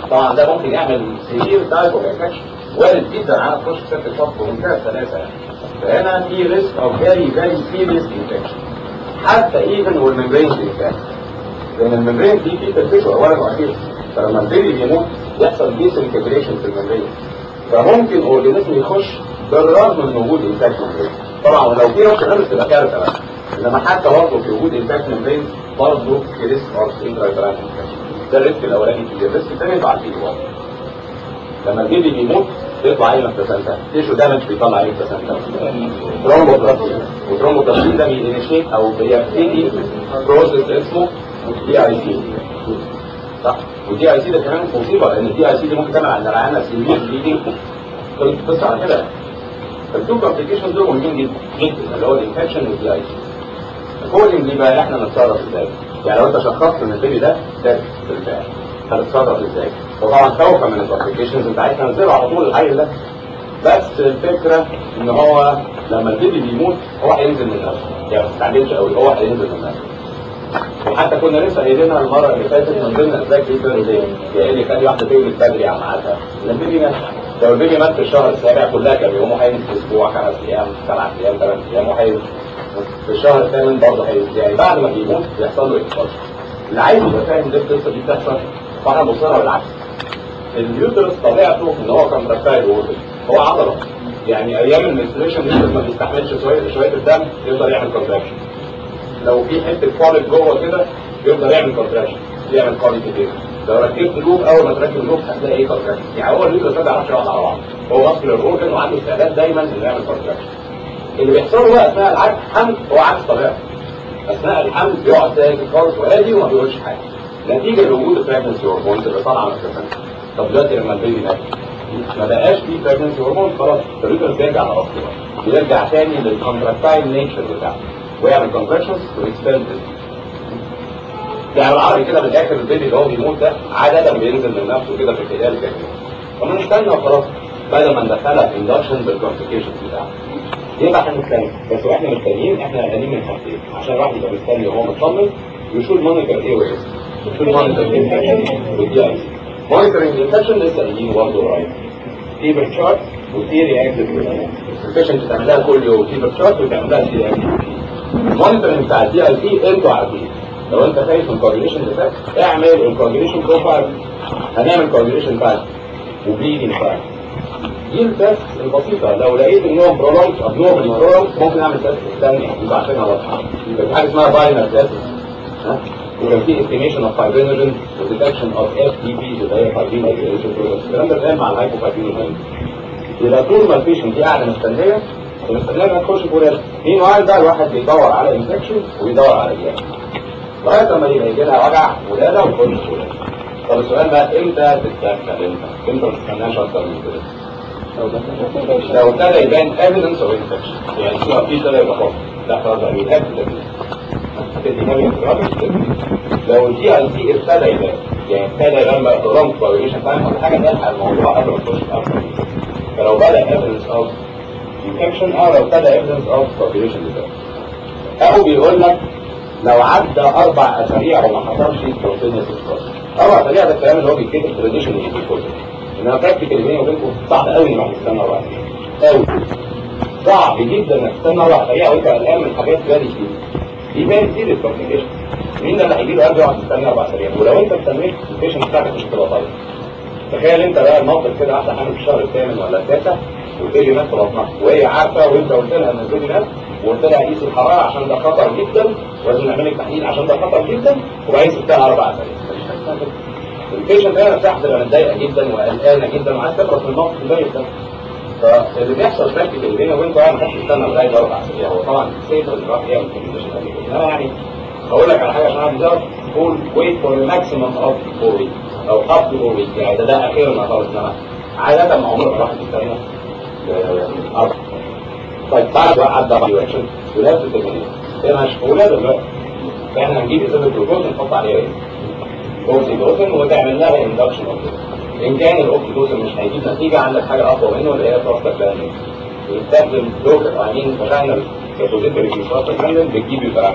طبعا ده ممكن يعمل سيفير تايب اوف انفكشن وارد جدا على تخش في سيرفيس شوك بمنتهى السلاسه يعني فهنا في ريسك اوف فيري فيري سيريس انفكشن حتى ايفن والممبرين انفكشن لان الممبرين دي في تركيزه اولا واخيرا فلما البيبي بيموت يحصل ديس انتجريشن في الممبرين فممكن اورجانيزم يخش بالرغم من وجود انفكشن طبعا ولو في رش غير تبقى كارثه بقى انما حتى برضه في وجود انفكشن ممبرين برضه في ريسك اوف انترايترال انفكشن ده الريسك الاولاني في الريسك الثاني انتوا عارفينه برضه لما البيبي بيموت بيطلع ايه من البلاسنتا تيشو دامج بيطلع ايه البلاسنتا ترومبوبلاسين والترومبوبلاسين ده بينيشيت او بيبتدي بروسيس اسمه دي اي سي صح والدي اي سي ده كمان مصيبه لان الدي اي سي دي ممكن تعمل على العيانه سيفير بليدنج بص على كده فالتو كومبليكيشن دول مهمين جدا جدا اللي هو الانفكشن والدي اي سي اكوردنجلي بقى احنا نتصرف ازاي؟ يعني لو انت شخصت ان البيبي ده ده بالفعل هتتصرف ازاي؟ وطبعا خوفا من الكومبليكيشنز انت عايز تنزله على طول الحي ده بس الفكره ان هو لما البيبي بيموت هو هينزل من نفسه يعني ما تستعجلش قوي هو هينزل من نفسه وحتى كنا لسه قايلينها المره اللي فاتت من ضمن اسباب ريتيرن دي يعني اللي كان واحده تولد بدري عن ميعادها ان البيبي مات لو البيبي مات في الشهر السابع كلها كان يومه هينزل في اسبوع خمس ايام سبع ايام ثمان ايام وهينزل في الشهر الثامن برضه هينزل يعني بعد ما بيموت بيحصل له اكسبوجر اللي عايز يبقى فاهم ليه القصه دي بتحصل فاحنا بص لها بالعكس اليوترس طبيعته ان هو كان رفاعي هو عضله يعني ايام المنستريشن اليوترس ما بيستحملش شويه شويه الدم يقدر يعمل كونتراكشن لو في حته فولت جوه كده يقدر يعمل كونتراكشن يعمل كواليتي كده لو ركبت لوب اول ما تركب لوب هتلاقي ايه كونتراكشن يعني هو اليوترس ما بيعرفش يقعد على بعض هو ماسكولار اورجن وعنده استعداد دايما انه يعمل كونتراكشن اللي بيحصل له بقى اثناء العد حمل هو عكس طبيعته اثناء الحمل بيقعد ساكت خالص وهادي وما بيقولش حاجه نتيجه لوجود البريجنسي هرمونز اللي طالعه من الجسم طب دلوقتي لما البيبي مات ما بقاش فيه بريجنسي هرمون خلاص الريتر بيرجع على اصله بيرجع تاني للكونتراكتايل نيتشر بتاعته ويعمل كونتراكشنز ويكسبند يعني العربي كده من الاخر البيبي اللي هو بيموت ده عاده بينزل من نفسه كده في الخلال الجسمي طب نستنى وخلاص بدل ما ندخلها في اندكشن بالكومبليكيشنز بتاعته يبقى احنا مستنيين بس واحنا مستنيين احنا قاعدين من حاجتين عشان الواحد يبقى مستني وهو مطمن يشوف مونيتور ايه وايه يشوف مونيتور انفكشن والدي اي سي مونيتورنج انفكشن لسه قايلين برضه قريب فيبر شارت وسي رياكتيف البيشنت بتعملها كل يوم فيبر شارت وتعملها سي رياكتيف المونيتورنج بتاع الدي اي سي انتوا عارفين لو انت خايف من الكوagulation اللي فات اعمل الكوagulation بروفايل هنعمل كوagulation فايل وبليدنج فايل دي التست البسيطة لو لقيت انهم برولونج ابنورمال برولونج ممكن اعمل تست ثاني يبقى عارفينها واضحة في حاجة اسمها باينر تست وكان في استيميشن اوف فايبرينوجين وديتكشن اوف اف دي بي اللي هي فايبرين اجريشن برودكتس الكلام ده بيتعمل مع الهايبوفايبرينوجين يبقى طول ما البيشنت دي قاعده مستنيه مستنيه انها تخش في ولاده مين وعي بقى الواحد بيدور على انفكشن وبيدور على جهاز لغايه لما يبقى يجي لها وجع ولاده ويخش في ولاده طب السؤال بقى امتى تتدخل امتى؟ امتى ما تستناش اكتر من كده؟ لو ابتدى يبان evidence of infection يعني في في ابتدى يبقى خطر لا خلاص بقى يبقى لو الدي اي سي ابتدى يبان يعني ابتدى يبان بقى برونك فايبريشن فاهم ولا حاجه نلحق الموضوع قبل ما تخش في اكتر من كده فلو بدا evidence of infection او لو ابتدى evidence of فايبريشن يبان او بيقول لك لو عدى اربع اسابيع وما حصلش سبونتينيوس اربع اسابيع ده الكلام اللي هو بيتكتب تراديشنال في الكتب انما براكتيكال بيني وبينكم صعب قوي انك تستنى اربع اسابيع قوي صعب جدا انك تستنى اربع اسابيع وانت قلقان من حاجات فيري سيريس دي فيري سيريس كومبليكيشن مين اللي هيجي له قلب يقعد يستنى اربع اسابيع ولو انت استنيت البيشنت بتاعتك مش هتبقى طيب تخيل انت بقى الموقف كده واحده حامل في الشهر الثامن ولا التاسع والبيبي مات في بطنها وهي عارفه وانت قلت لها ان البيبي مات وقلت لها قيس الحراره عشان ده خطر جدا ولازم نعمل لك تحليل عشان ده خطر جدا وبعدين سبتها اربع اسابيع البيشنت ده نفسها هتبقى متضايقه جدا وقلقانه جدا وعايز تخلص من الموقف الميت ده فاللي بيحصل براكتيكال بيني وبينكم يعني ما حدش يستنى لغايه اربع اسابيع هو طبعا سيف ان الواحد يعمل كومبليكيشن قبل كده انما يعني هقول لك على حاجه عشان اعرف ده قول ويت فور ماكسيمم اوف فور ويك او اب تو فور ويك يعني ده ده اخيرا خالص انما عاده ما عمرك الواحد يستنى أربع طيب بعد بقى عدى بعد رياكشن ولاده التجميل هنا مش ولاده دلوقتي فاحنا هنجيب ازازه جلوكوز نحط عليها ايه؟ اوكسيتوسن وتعمل لها اندكشن ان كان الاوكسيتوسن مش هيجيب نتيجه عندك حاجه اقوى منه اللي هي بروستاجلاندين بنستخدم لوكال عاملين فاجينال كاتوزيتري في بروستاجلاندين بتجيب يوتراين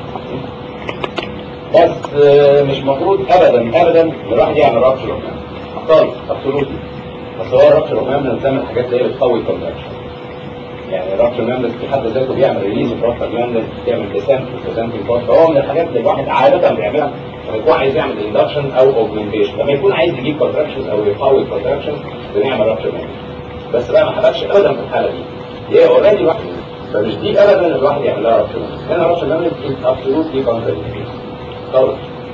بس مش مفروض ابدا ابدا الواحد يعمل رابشر خالص ابسولوتلي بس هو الرابشر اوف ميمبرين بتعمل حاجات زي بتقوي الكونتراكشن يعني الرابشر ميمبرين في حد ذاته بيعمل ريليز في رابشر ميمبرين بيعمل ديسنت ديسنت فهو من الحاجات اللي الواحد عاده بيعملها لما يكون عايز يعمل اندكشن او اوجمنتيشن لما يكون عايز يجيب كونتراكشن او يقوي الكونتراكشن بنعمل رابشر ميمبرين بس بقى ما حدثش ابدا في الحاله دي هي اوريدي واحده فمش دي ابدا الواحد يعمل لها رابشر ميمبرين هنا رابشر ميمبرين از ابسولوتلي كونتراكشن خالص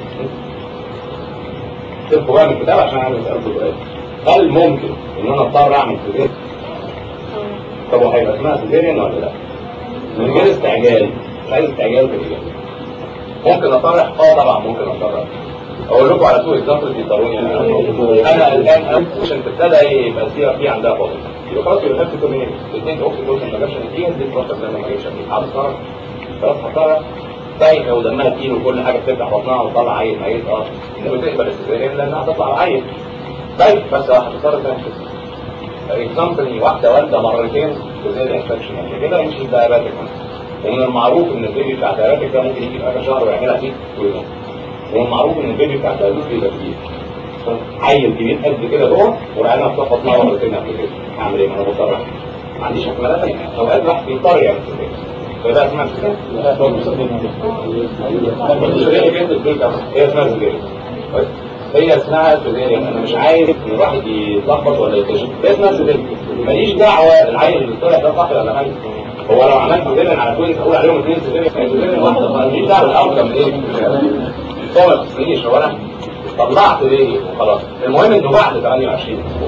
سيبكوا بقى من الكتاب عشان اعمل اسالكم سؤال هل ممكن ان انا اضطر اعمل سيزيريان؟ طب وهيبقى اسمها سيزيريان ولا لا؟ من غير استعجال مش عايز استعجال في الاجابه ممكن اطرح؟ اه طبعا ممكن اطرح اقول لكم على تو اكزامبلز يضطروني انا انا الان عشان تبتدى يبقى السي ار بي عندها فاضل يبقى خلاص يبقى نفس الكوميونيتي الاثنين اوكسيتوسن ما جابش نتيجه دي البروسس ده ما جابش نتيجه خلاص طرح خلاص هطرح سايحه ودمها كتير وكل حاجه بتفتح بطنها وتطلع عيل ميت اه انت بتقبل السيزيريان لانها هتطلع عيل طيب بس هتضطر تعمل اكزامبل واحده والده مرتين سيزيريان انفكشن قبل كده يمشي داياباتيك ومن المعروف ان البيبي بتاع داياباتيك ده ممكن يجي في اخر شهر ويعملها فيه ويموت ومن المعروف ان البيبي بتاع داياباتيك بيبقى كبير عيل كبير قد كده جوه والعيال هتخبط بطنها مرتين قبل كده اعمل ايه؟ ما انا مضطر ما عنديش احتمالات اوقات الواحد بيضطر يعمل سيزيريان فده اسمها هي اسمها سيزيريان هي اسمها سيزيريان انا مش عايز ان الواحد يتلخبط ولا يكتشف هي اسمها سيزيريان ماليش دعوه العيل اللي طلع ده صح ولا ميت هو لو عملت سيزيريان على كويس اقول عليهم اثنين سيزيريان سيزيريان واحده ماليش دعوه الاوتكم ايه هو ما تسالنيش هو انا طلعت ليه وخلاص المهم انه بعد 28 اسبوع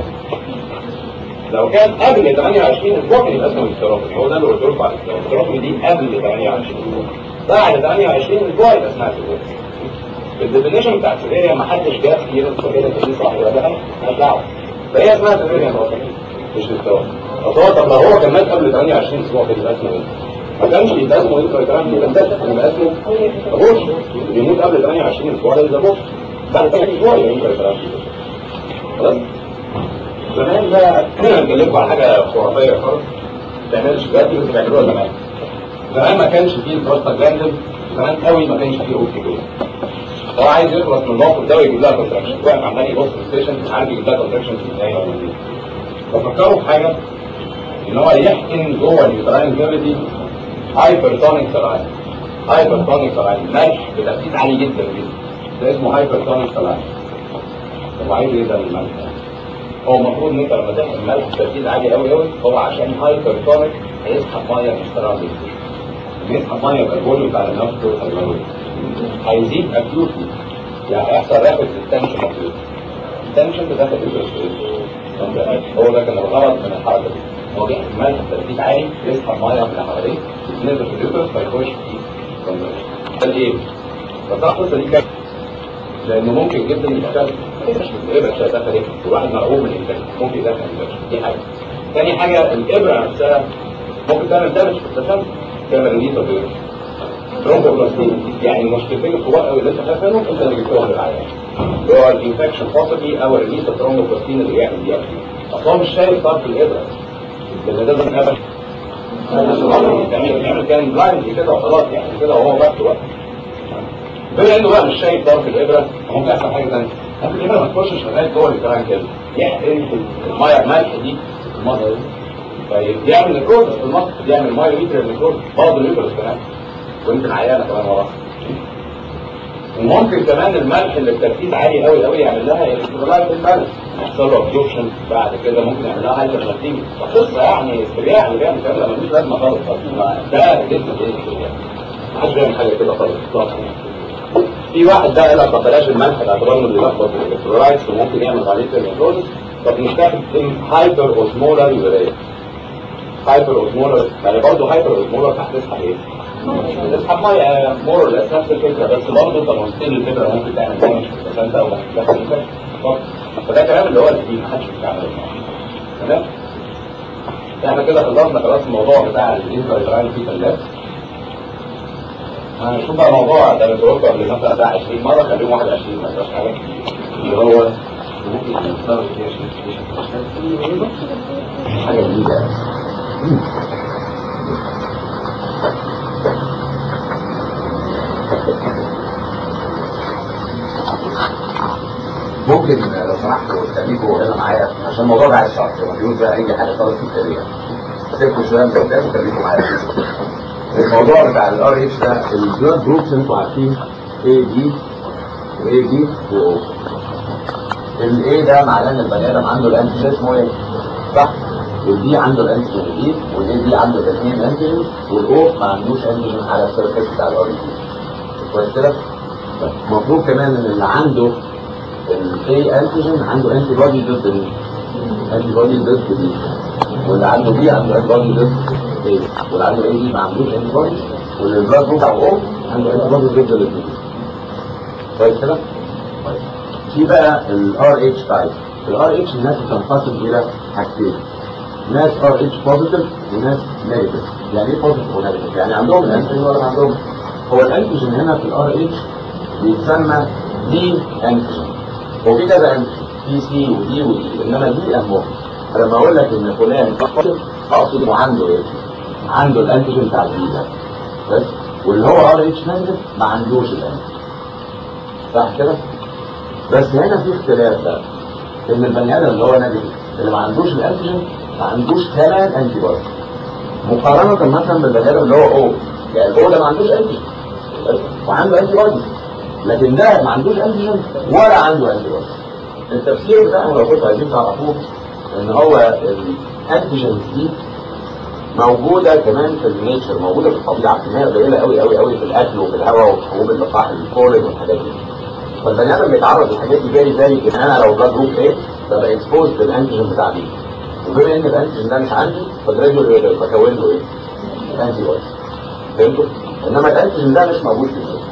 لو كان قبل 28 اسبوع كان يبقى اسمه الاستيروفي هو ده اللي قلت لكم على الاستيروفي دي قبل 28 اسبوع بعد 28 اسبوع يبقى اسمها سيزيريان الديفينيشن بتاع السيزيريان ما حدش جاب كتير كده دي صح ولا لا مالهاش دعوه فهي اسمها سيزيريان مش الاستيروفي اصل هو طب لو هو كان مات قبل 28 اسبوع كان يبقى اسمه ايه؟ ما كانش يبقى اسمه ايه كلام كده ده يبقى اسمه ابوش يموت قبل 28 اسبوع ده يبقى ابوش بعد 8 اسبوع يبقى كلام خلاص زمان بقى بكلمكم على حاجه خرافيه خالص ما تعملش دلوقتي بس بيعملوها زمان زمان ما كانش فيه البروستاجلاندين زمان قوي ما كانش فيه اوكسيتوسن هو عايز يخلص من الموقف ده ويجيب لها كونتراكشن واقف عمال يبص في الستيشن مش عارف يجيب لها كونتراكشن في النهايه ولا ايه ففكروا في حاجه ان هو يحقن جوه اليوتراين كافيتي هايبرتونيك سلاين هايبرتونيك سلاين ملح بتركيز عالي جدا جدا ده اسمه هايبرتونيك سلاين طب عايز ايه ده من الملح هو المفروض ان انت لما تحط الملح بتركيز عالي قوي قوي هو عشان هايبر تونيك هيسحب ميه من الشراب دي بيسحب ميه يبقى الفوليوم بتاع النفس هيزود هيزيد اكيوتلي يعني هيحصل رابد التنشن اكيوت التنشن ده داخل هو ده كان الغرض من الحركه دي هو بيحط الملح بتركيز عالي يسحب ميه من الحواليه يتنزل في اليوترس فيخش في ده الايه؟ بس القصه دي كانت لانه ممكن جدا يشتغل الابره مش هتدخل ايه الواحد مرعوب من الانتاج ممكن يدخل الانتاج دي حاجه ثاني حاجه الابره نفسها ممكن تعمل دامج في التسلسل تعمل ريليز اوف ترومبوبلاستين يعني المشكلتين الكبار قوي اللي انت خايف منهم انت اللي جبتهم للعيان اللي هو الانفكشن possibly او الريليز اوف ترومبوبلاستين اللي يعمل دي اصل هو مش شايف طرف الابره لان ده ده من ابر يعني كان بلايند كده وخلاص يعني كده وهو وقت وقت بما انه بقى مش شايف طرف الابره ممكن يحصل حاجه ثانيه ممكن الابره ما تخشش لغايه جوه الكلام كده يحقن الميه الملح دي في المصدر دي فيعمل نيكروز في المصدر يعمل ميه ليتر نيكروز برضه اليوترس كمان ويمكن عيانه كمان وراه وممكن كمان الملح اللي التركيز عالي قوي قوي يعمل لها الكترولايت بالانس يحصل له ابزوربشن بعد كده ممكن يعمل لها هايبر لاكتيميا قصه يعني استرياح اللي بيعمل كلام ملوش لازمه خالص ده جسم ايه ما حدش بيعمل حاجه كده خالص اطلاقا في واحد ده قال لك طب بلاش الملح باعتبار انه بيلخبط الالكترولايتس وممكن يعمل عليه النيكروز طب نستخدم هايبر اوزمولار يوريا هايبر اوزمولار يعني برضه هايبر اوزمولار هتسحب ايه؟ بتسحب ميه مور ولا نفس الفكره بس برضه انت مستل الفكره ممكن تعمل دامج في البسنت او ممكن فده كلام اللي هو اللي ما حدش بيعمله تمام؟ احنا كده خلصنا خلاص الموضوع بتاع الانترايتراين في اللاب هنشوف بقى موضوع ده اللي قلته قبل مثلا بتاع 20 مره خليهم 21 ما فيهاش حاجه اللي هو ممكن نتصرف فيها حاجه جديده ممكن لو لو سمحتوا خليكوا هنا معايا عشان الموضوع ده عايز شرح ما فيهوش بقى اي حاجه خالص في التاريخ سيبكوا شويه من الكتاب وخليكوا معايا الموضوع بتاع الار اتش ده البلاد جروبس انتوا عارفين اي دي واي دي واو الاي ده معناه ان البني ادم عنده الانتيجين اسمه ايه؟ صح؟ والدي عنده الانتيجين الاي والاي دي عنده الاثنين انتيجين والاو ما عندوش انتيجين على السيرفيس بتاع الار دي كويس كده؟ المفروض كمان ان اللي عنده الاي انتيجين عنده انتي بودي ضد ال انتي بودي ضد دي واللي عنده بي عنده انتي بودي ضد ايه واللي عنده اي دي ما عندوش انتي بودي واللي البلاد بتاع او عنده انتي بودي ضد الاثنين كويس كده؟ طيب في بقى الار اتش تايب الار اتش الناس بتنقسم الى حاجتين ناس ار اتش بوزيتيف وناس نيجاتيف يعني ايه بوزيتيف ونيجاتيف يعني عندهم الانتيجين ولا ما عندهم هو الانتيجين هنا في الار اتش بيتسمى دي انتيجين وفي كذا انتيجين في سي ودي ودي انما دي اهمهم لما اقول لك ان فلان بوزيتيف اقصد انه عنده ايه؟ عنده الانتيجين بتاع الدي ده بس واللي هو ار اتش نيجاتيف ما عندوش الانتيجين صح كده؟ بس هنا في اختلاف بقى ان البني ادم اللي هو نيجاتيف اللي ما عندوش الانتيجين ما عندوش كمان انتي بودي مقارنة مثلا بالبني ادم اللي هو او يعني الاو ده ما عندوش انتيجين وعنده انتي بودي لكن ده ما عندوش انتيجين ولا عنده انتي بودي التفسير بتاعه لو كنتوا عايزين تعرفوه ان هو الانتيجينز دي موجوده كمان في النيتشر موجوده في الطبيعه كميه قليله قوي قوي قوي في الاكل وفي الهواء وفي حبوب اللقاح الكولين والحاجات دي فالبني ادم بيتعرض للحاجات دي فيري فيري ان انا لو بلاد جروب ايه ببقى اكسبوز للانتيجين بتاع دي وبما ان الانتيجين ده مش عندي فجراديوال بكون له ايه؟ انتي بودي فهمتوا؟ انما الانتيجين ده مش موجود في الجسم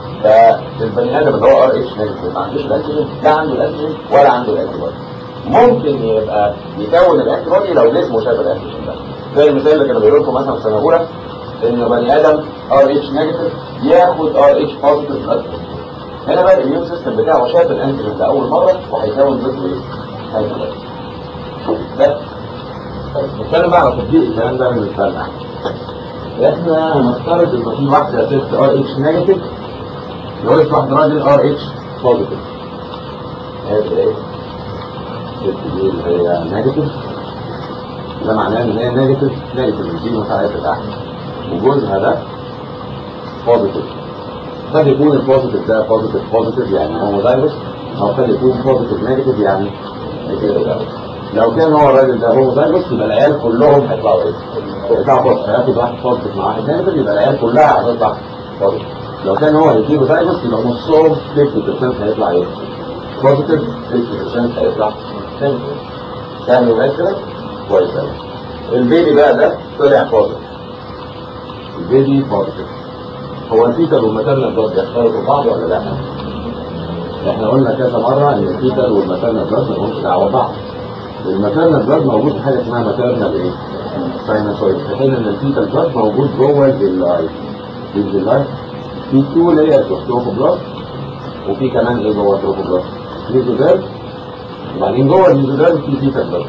فالبني ادم اللي هو ار اتش نيجاتيف ما عندوش الانتيجين لا عنده الانتيجين ولا عنده الانتي بودي ممكن يبقى يكون الانتي بودي لو جسمه شاف الانتيجين ده زي المثال اللي كانوا بيقولوا لكم مثلا في سنه اولى ان بني ادم ار اتش نيجاتيف ياخد ار اتش بوزيتيف بلاد هنا بقى الاميون سيستم بتاعه شاف الانتيجين لاول مره وهيكون ضده ايه؟ انتي بودي ده نتكلم بقى على تطبيق الكلام ده من الفن احنا هنفترض ان في واحده ست ار اتش نيجاتيف جوزت واحد راجل ار اتش بوزيتيف هذا ايه؟ الست دي اللي هي نيجاتيف ده معناه ان هي نيجاتيف نيجاتيف الجين بتاعتها تحت وجوزها ده بوزيتيف قد يكون البوزيتيف ده بوزيتيف بوزيتيف يعني هوموزايجوس او قد يكون بوزيتيف نيجاتيف يعني كده لو كان هو الراجل ده هوموزايجوس يبقى العيال كلهم هيطلعوا ايه؟ هيطلعوا بوزيتيف هياخد واحد بوزيتيف مع واحد نيجاتيف يبقى العيال كلها هتطلع بوزيتيف لو كان هو هيتيروزايجوس يبقى نصهم 50% هيطلع ايه؟ بوزيتيف 50% هيطلع نيجاتيف فاهم الناس كده؟ كويس قوي البيبي بقى ده طلع بوزيتيف البيبي بوزيتيف هو الفيتال والماتيرنال بلاد بيختلطوا ببعض ولا لا؟ احنا قلنا كذا مرة ان الفيتال والماتيرنال بلاد مالهمش دعوة ببعض الماتيرنال بلاد موجود في حاجة اسمها ماتيرنال ايه؟ ساينوسويد في حين ان الفيتال بلاد موجود جوه الفيلاي الفيلاي في تو لايرز اوف تروفوبلاست وفي كمان ايه جوه التروفوبلاست؟ ميزوديرم وبعدين جوه الميزوديرم في فيتال بلاد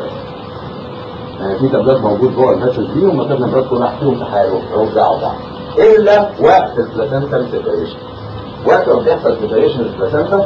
يعني في تبلات موجود جوه الفاسل دي وما كان نبات كل واحد فيهم في حاله ملوش دعوه ببعض الا وقت البلاسنتا سيبريشن وقت ما بيحصل سيبريشن البلاسنتا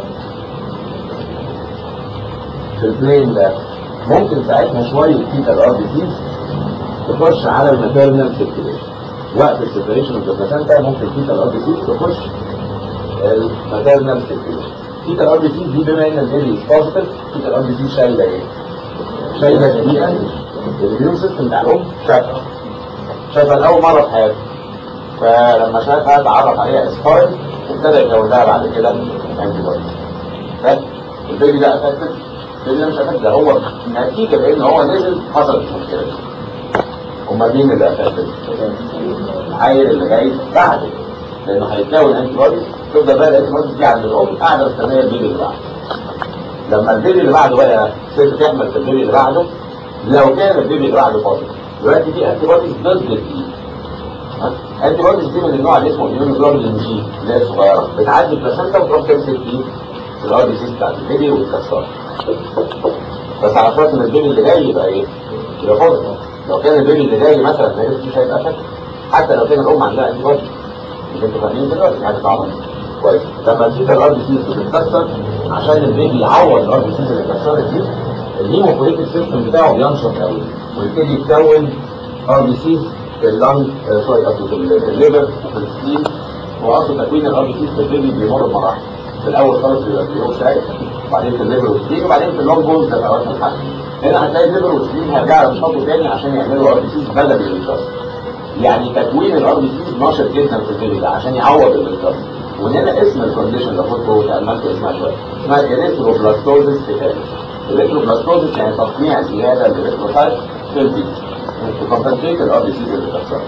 في البلين ده ممكن ساعتها شويه فيتال ار بي سيز تخش على الماتيرنال سيركيليشن وقت السيبريشن اوف البلاسنتا ممكن فيتال ار بي سيز تخش الماتيرنال سيركيليشن فيتال ار بي سيز دي بما ان البيبي بوزيتيف فيتال ار بي سيز شايله ايه؟ شايله دي الاميون سيستم بتاع الام شافها شافها لاول مره في حياته فلما شافها اتعرف عليها اسفايل وابتدى يكون لها بعد كده انتي بودي البيبي ده افكتد البيبي ده مش افكتد ده هو نتيجه لان هو نزل حصلت المشكله دي امال مين اللي افكتد؟ العيل اللي جاي بعده لانه هيتكون انتي بودي تفضل بقى الانتي بودي دي عند الام قاعده مستنيه البيبي اللي بعده لما البيبي اللي بعده بقى ست تحمل في البيبي اللي بعده لو كان البيبي اللي بعده فاضي دلوقتي في انتي بوديز ضد الدي انتي بوديز دي من النوع اللي اسمه immunoglobulin جي اللي هي الصغيره بتعدي البلاسنتا وتروح تمسك فيه في الار بي سي بتاعت البيبي وتكسرها بس على اساس ان البيبي اللي جاي يبقى ايه؟ يبقى فاضي لو كان البيبي اللي جاي مثلا نيجاتيف مش هيبقى فاكر حتى لو كان الام عندها انتي بوديز مش انتوا فاهمين دلوقتي حاجه صعبه كويس لما تجيب الار بي سي بتتكسر عشان البيبي يعوض الار بي سيز اللي اتكسرت دي الهيموبوليتيك سيستم بتاعه بينشط قوي ويبتدي يتكون ار بي سيز في اللنج سوري قصدي في الليفر وفي السكين واصل تكوين الار بي سيز في البيبي بيمر بمراحل في الاول خالص بيبقى في اوسايت وبعدين في الليفر والسكين وبعدين في اللونج بولز ده الاوقات الحاجه هنا هتلاقي الليفر والسكين هيرجعوا ينشطوا تاني عشان يعملوا ار بي سيز بدل الانكسار يعني تكوين الار بي سيز نشط جدا في البيبي ده عشان يعوض الانكسار وهنا اسم الكونديشن لو كنت تأملت اسمها شويه اسمها اريثروبلاستوزيس تيتانس الاريثروبلاستوزيس يعني تصنيع زياده للاريثروسايت في البيبي تكمبنسيت الار بي سيز اللي اتكسرت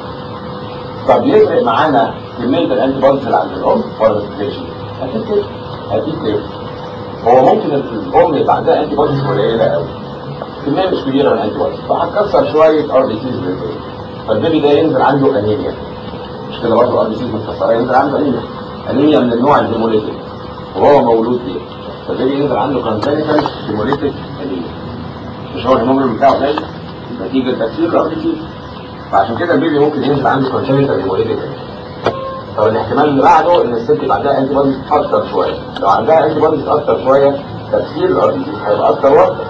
طب يفرق معانا كميه الانتي بوديز اللي عند الام ولا ما تفرقش؟ اكيد كده اكيد كده هو ممكن الام يبقى عندها انتي بوديز قليله قوي كميه مش كبيره من الانتي بوديز فهتكسر شويه ار بي سيز بالبيبي فالبيبي ده ينزل عنده انيميا مش كده برضه ار بي سيز متكسره ينزل عنده انيميا انيميا من النوع الهيموليتيك وهو مولود بيه فالبيبي ينزل عنده كونجنتال هيموليتيك انيميا مش هو الهيموجلوبين بتاعه قليل نتيجه تكسير الار بي سيز فعشان كده البيبي ممكن ينزل عنده كونجنتال هيموليتيك طب الاحتمال اللي بعده ان الست يبقى عندها انتي بوديز اكتر شويه لو عندها انتي بوديز اكتر شويه تكسير الار بي سيز هيبقى اكتر واكتر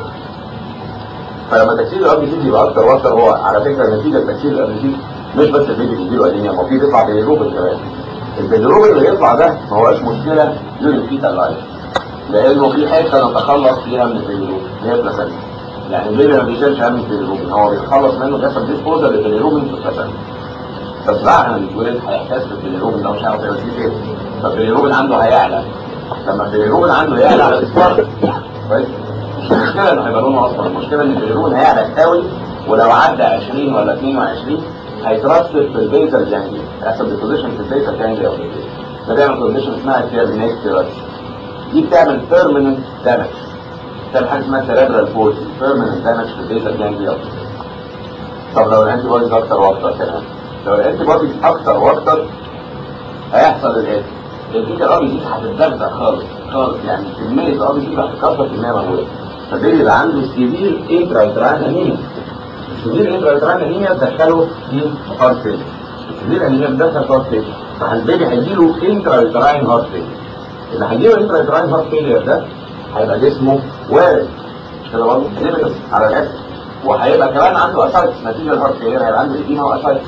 فلما تكسير الار بي سيز يبقى اكتر واكتر هو على فكره نتيجه تكسير الار بي سيز مش بس البيبي بيجيله انيميا ما في بيطلع بيلروبين كمان البيلروبين اللي يطلع ده ما هوش مشكله يورين فيتال لايف لانه في حته نتخلص فيها من البيلروبين هي البلاسنتا يعني البيبي ما بيشيلش هم البيلروبين هو بيتخلص منه بيحصل ديسبوزال للبيلروبين في البلاسنتا بس بعد ما الولد هيحتاج بالبيلروبين ده مش عارف يبقى فيه ايه فالبيلروبين عنده هيعلى لما البيلروبين عنده يعلى على الاصفار كويس مش المشكله انه هيبقى لونه اصفر المشكله ان البيلروبين هيعلى قوي ولو عدى 20 ولا 22 هيترسب في البيزل جانجلي هيحصل ديبوزيشن في البيزل جانجلي او في البيزل ده بيعمل كونديشن اسمها تيرمينيت تيراتي دي بتعمل بيرمننت دامج بتعمل حاجه اسمها سيريبرال بولسي بيرمننت دامج في البيزل جانجلي او في البيزل طب لو الانتي بوديز اكتر واكتر كمان لو الانتي بوديز اكتر واكتر هيحصل الاتي البيتا الار بي سي هتتدغدغ خالص خالص يعني كميه الار بي سي هتتكسر كميه مهوله فالبيبي يبقى عنده سيفير انترا انيميا السيفير انترا انيميا تدخله في هارت فيلر السيفير انيميا بتدخل هارت فيلر فالبيبي هيجيله انترا يوتراين هارت فيلر اللي هيجيله انترا يوتراين هارت فيلر ده هيبقى جسمه وارد مش كده برضه ليميتس على الاكل وهيبقى كمان عنده اسايتس نتيجه الهارت فيلر هيبقى عنده ايديما واسايتس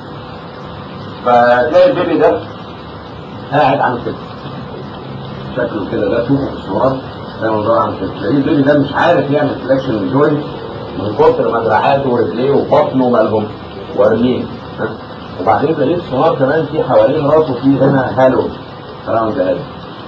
فتلاقي البيبي ده قاعد عامل كده شكله كده ده شوفه في الصورات ده موضوع عامل كده تلاقيه البيبي ده مش عارف يعمل فليكشن الجوينت من كتر ما دراعاته ورجليه وبطنه مالهم وارمين وبعدين تلاقيه الصور كمان في حوالين راسه في هنا هالو راوند هالو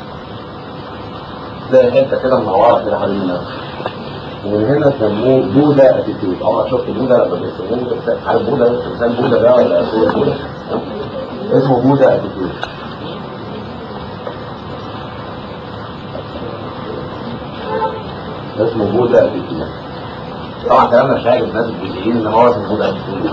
تلاقي حته كده منوره كده حوالين راسه ومن هنا سموه بودا اتيتيود عمرك شفت بودا لما بيسموه عارف بودا تمثال بودا ده ولا صورة بودا اسمه بودا اتيتيود اسمه بودا اتيتيود طبعا كلامنا مش هيعجب الناس الجزئيين ان هو اسمه بودا اتيتيود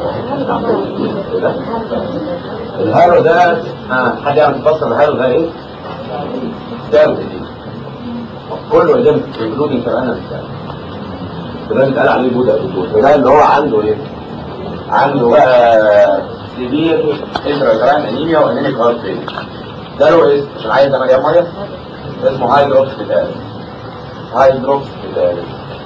الهالو ده آه. حد يعرف يفسر الهالو ده ايه؟ ستاند كله قدام انكلودنج كمان الستاند ده بيتقال عليه بودا اتيتيود وده اللي هو عنده ايه؟ عنده بقى سيفير انتراجرام انيميا وانيميك هارت فيل ده له اسم عشان عايز ده مليان ميه اسمه هايدروكس بتالي هايدروكس بتالي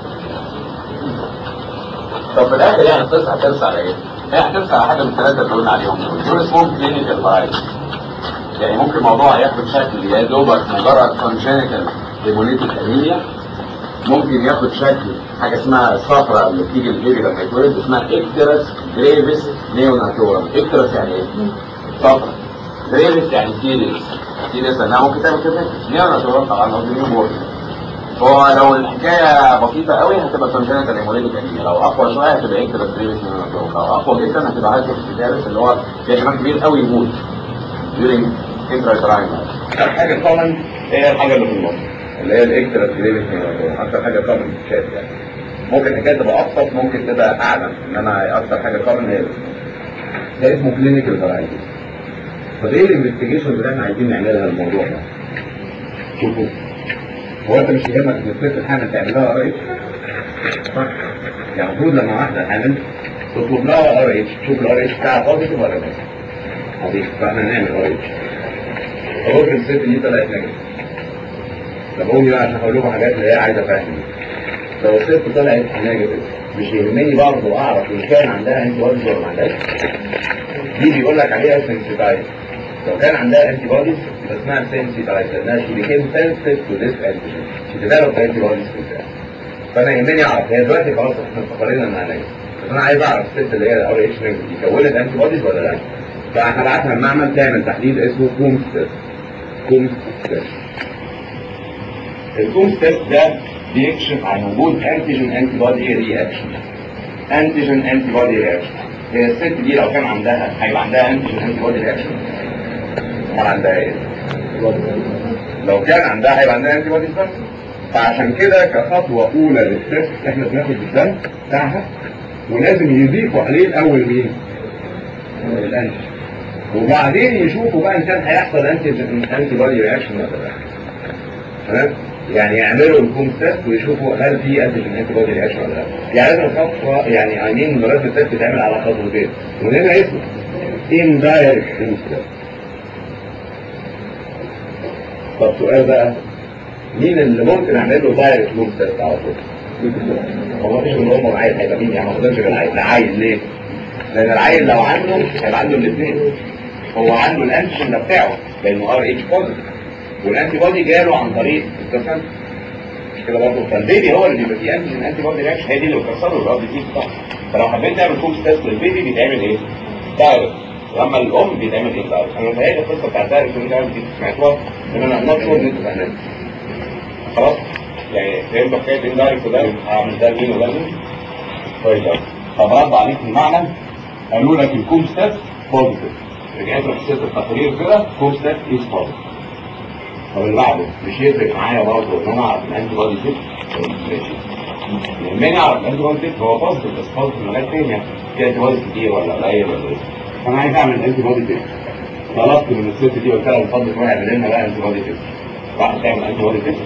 طب في الاخر يعني القصه هترسى على ايه؟ هي هترسى على حاجه من الثلاثه اللي قلنا عليهم دول دول اسمهم كلينيكال فرايتي يعني ممكن موضوع ياخد شكل يا دوبك مجرد كونجينيتال هيموليتيك انيميا ممكن ياخد شكل حاجه اسمها الصفرة اللي بتيجي البيبي لما يتولد اسمها اكترس جريفيس نيوناتورم اكترس يعني ايه؟ صفرة جريفيس يعني سيريس سيريس لانها ممكن تعمل كده نيوناتورم طبعا قصدي نيو بورن هو لو الحكايه بسيطه قوي هتبقى كونجنتال هيموليتيك انيميا لو اقوى شويه هتبقى اكترس جريفيس نيوناتورم لو اقوى جدا هتبقى هايدروس فيتاليس اللي هو في احتمال كبير قوي يموت during intrauterine حاجه كومن هي الحاجه اللي في النص اللي هي الاكترا جريفيس اكتر حاجه كومن شايف يعني ممكن الحكايه تبقى ابسط ممكن تبقى اعلى انما اكتر حاجه كومن هي ده اسمه كلينيكال فرايتي طب ايه الانفستيجيشن اللي احنا عايزين نعملها الموضوع ده؟ شوفوا هو انت مش يهمك ان الست حامل تعمل لها ار اتش؟ صح يعني المفروض لما واحده حامل تطلب لها ار اتش تشوف الار اتش بتاعها بوزيتيف ولا نيجاتيف عظيم فاحنا هنعمل ار اتش فممكن الست دي طلعت نيجاتيف طب قومي بقى عشان اقول لكم حاجات اللي هي عايزه افهم لو الست طلعت نيجاتيف مش يهمني برضه اعرف ان كان عندها انتي بوديز ولا ما عندهاش دي بيقول لك عليها سنسيتايز لو كان عندها انتي بوديز يبقى اسمها سنسيتايز لانها she became sensitive to this antigen she developed antibodies to that فانا يهمني اعرف هي دلوقتي خلاص احنا استقرينا انها نيجاتيف بس انا عايز اعرف الست اللي هي الار اتش نيجاتيف كونت انتي بوديز ولا لا فهبعتها المعمل تعمل تحليل اسمه كومز تيست كومز تيست الكومز تيست ده بيكشف عن وجود انتيجين انتي بودي رياكشن انتيجين انتي بودي رياكشن هي الست دي لو كان عندها هيبقى عندها انتيجين انتي بودي رياكشن امال عندها ايه؟ لو كان عندها هيبقى عندها انتي بودي بس فعشان كده كخطوه اولى للتست احنا بناخد الدم بتاعها ولازم يضيفوا عليه الاول مين؟ الانتي وبعدين يشوفوا بقى ان كان هيحصل انتي انتي بودي رياكشن ولا لا تمام؟ يعني يعملوا الكوم تيست ويشوفوا هل في انتيجين انتي بودي رياكشن ولا لا يعني لازم خطوه يعني اي مين مرات التيست بتتعمل على خطوتين ومن هنا اسمه ان دايركت كوم تيست طب سؤال بقى مين اللي ممكن اعمل له دايركت كوم تيست على طول؟ هو مفيش من هم العيل هيبقى مين يعني ما اقدرش غير العيل العيل ليه؟ لان العيل لو عنده هيبقى عنده الاثنين هو عنده الانتيجين ده بتاعه لانه ار اتش بوزيتيف والانتي بودي جاله عن طريق التسلل مش كده برضه فالبيبي هو اللي بيبقى فيه انتيجين انتي بودي رياكشن هي دي اللي بتكسر له الار دي بتاعه فلو حبيت تعمل كوكس تيست للبيبي بيتعمل ايه؟ دايركت واما الام بيتعمل ايه دايركت انا متهيألي القصه بتاعت دايركت دي دي سمعتوها ان انا نوت شور ان انتوا فاهمين خلاص يعني فهمتوا حكايه ايه دايركت ودايركت هعمل ده لمين وده لمين كويس قوي طب رد عليك في المعمل قالوا لك الكوكس تيست بوزيتيف رجعت رحت ست التقرير كده كوكس تيست از بوزيتيف طب اللي بعده مش يفرق معايا برضه ان انا اعرف الانتي بودي تيست ماشي يهمني اعرف الانتي بودي تيست هو بوزيتيف بس بوزيتيف لغايه فين يعني في انتي بودي كتير ولا قليل ولا ايه فانا عايز اعمل انتي بودي تيست طلبت من الست دي قلت لها من فضلك روحي اعمل لنا بقى انتي بودي تيست راحت تعمل انتي بودي تيست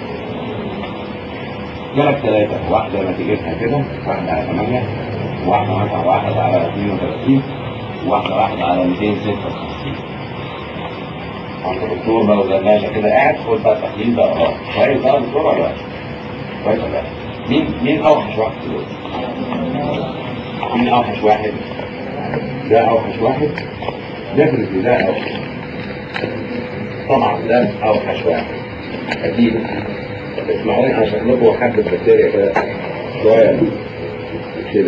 جالك ثلاثة واحدة نتيجتها كده واحدة على 8 وواحدة مثلا واحد على 32 وواحدة واحدة على 256 وانت دكتور بقى وزلاشة كده قاعد خد بقى التحليل ده اه كويس بقى دكتور ولا لا؟ كويس ولا لا؟ مين مين اوحش واحد دلوقتي؟ مين اوحش واحد؟ ده اوحش واحد ديفنتلي ده اوحش طبعا ده اوحش واحد اكيد اسمعوني انا شكلكم حد بكتيريا كده شويه كده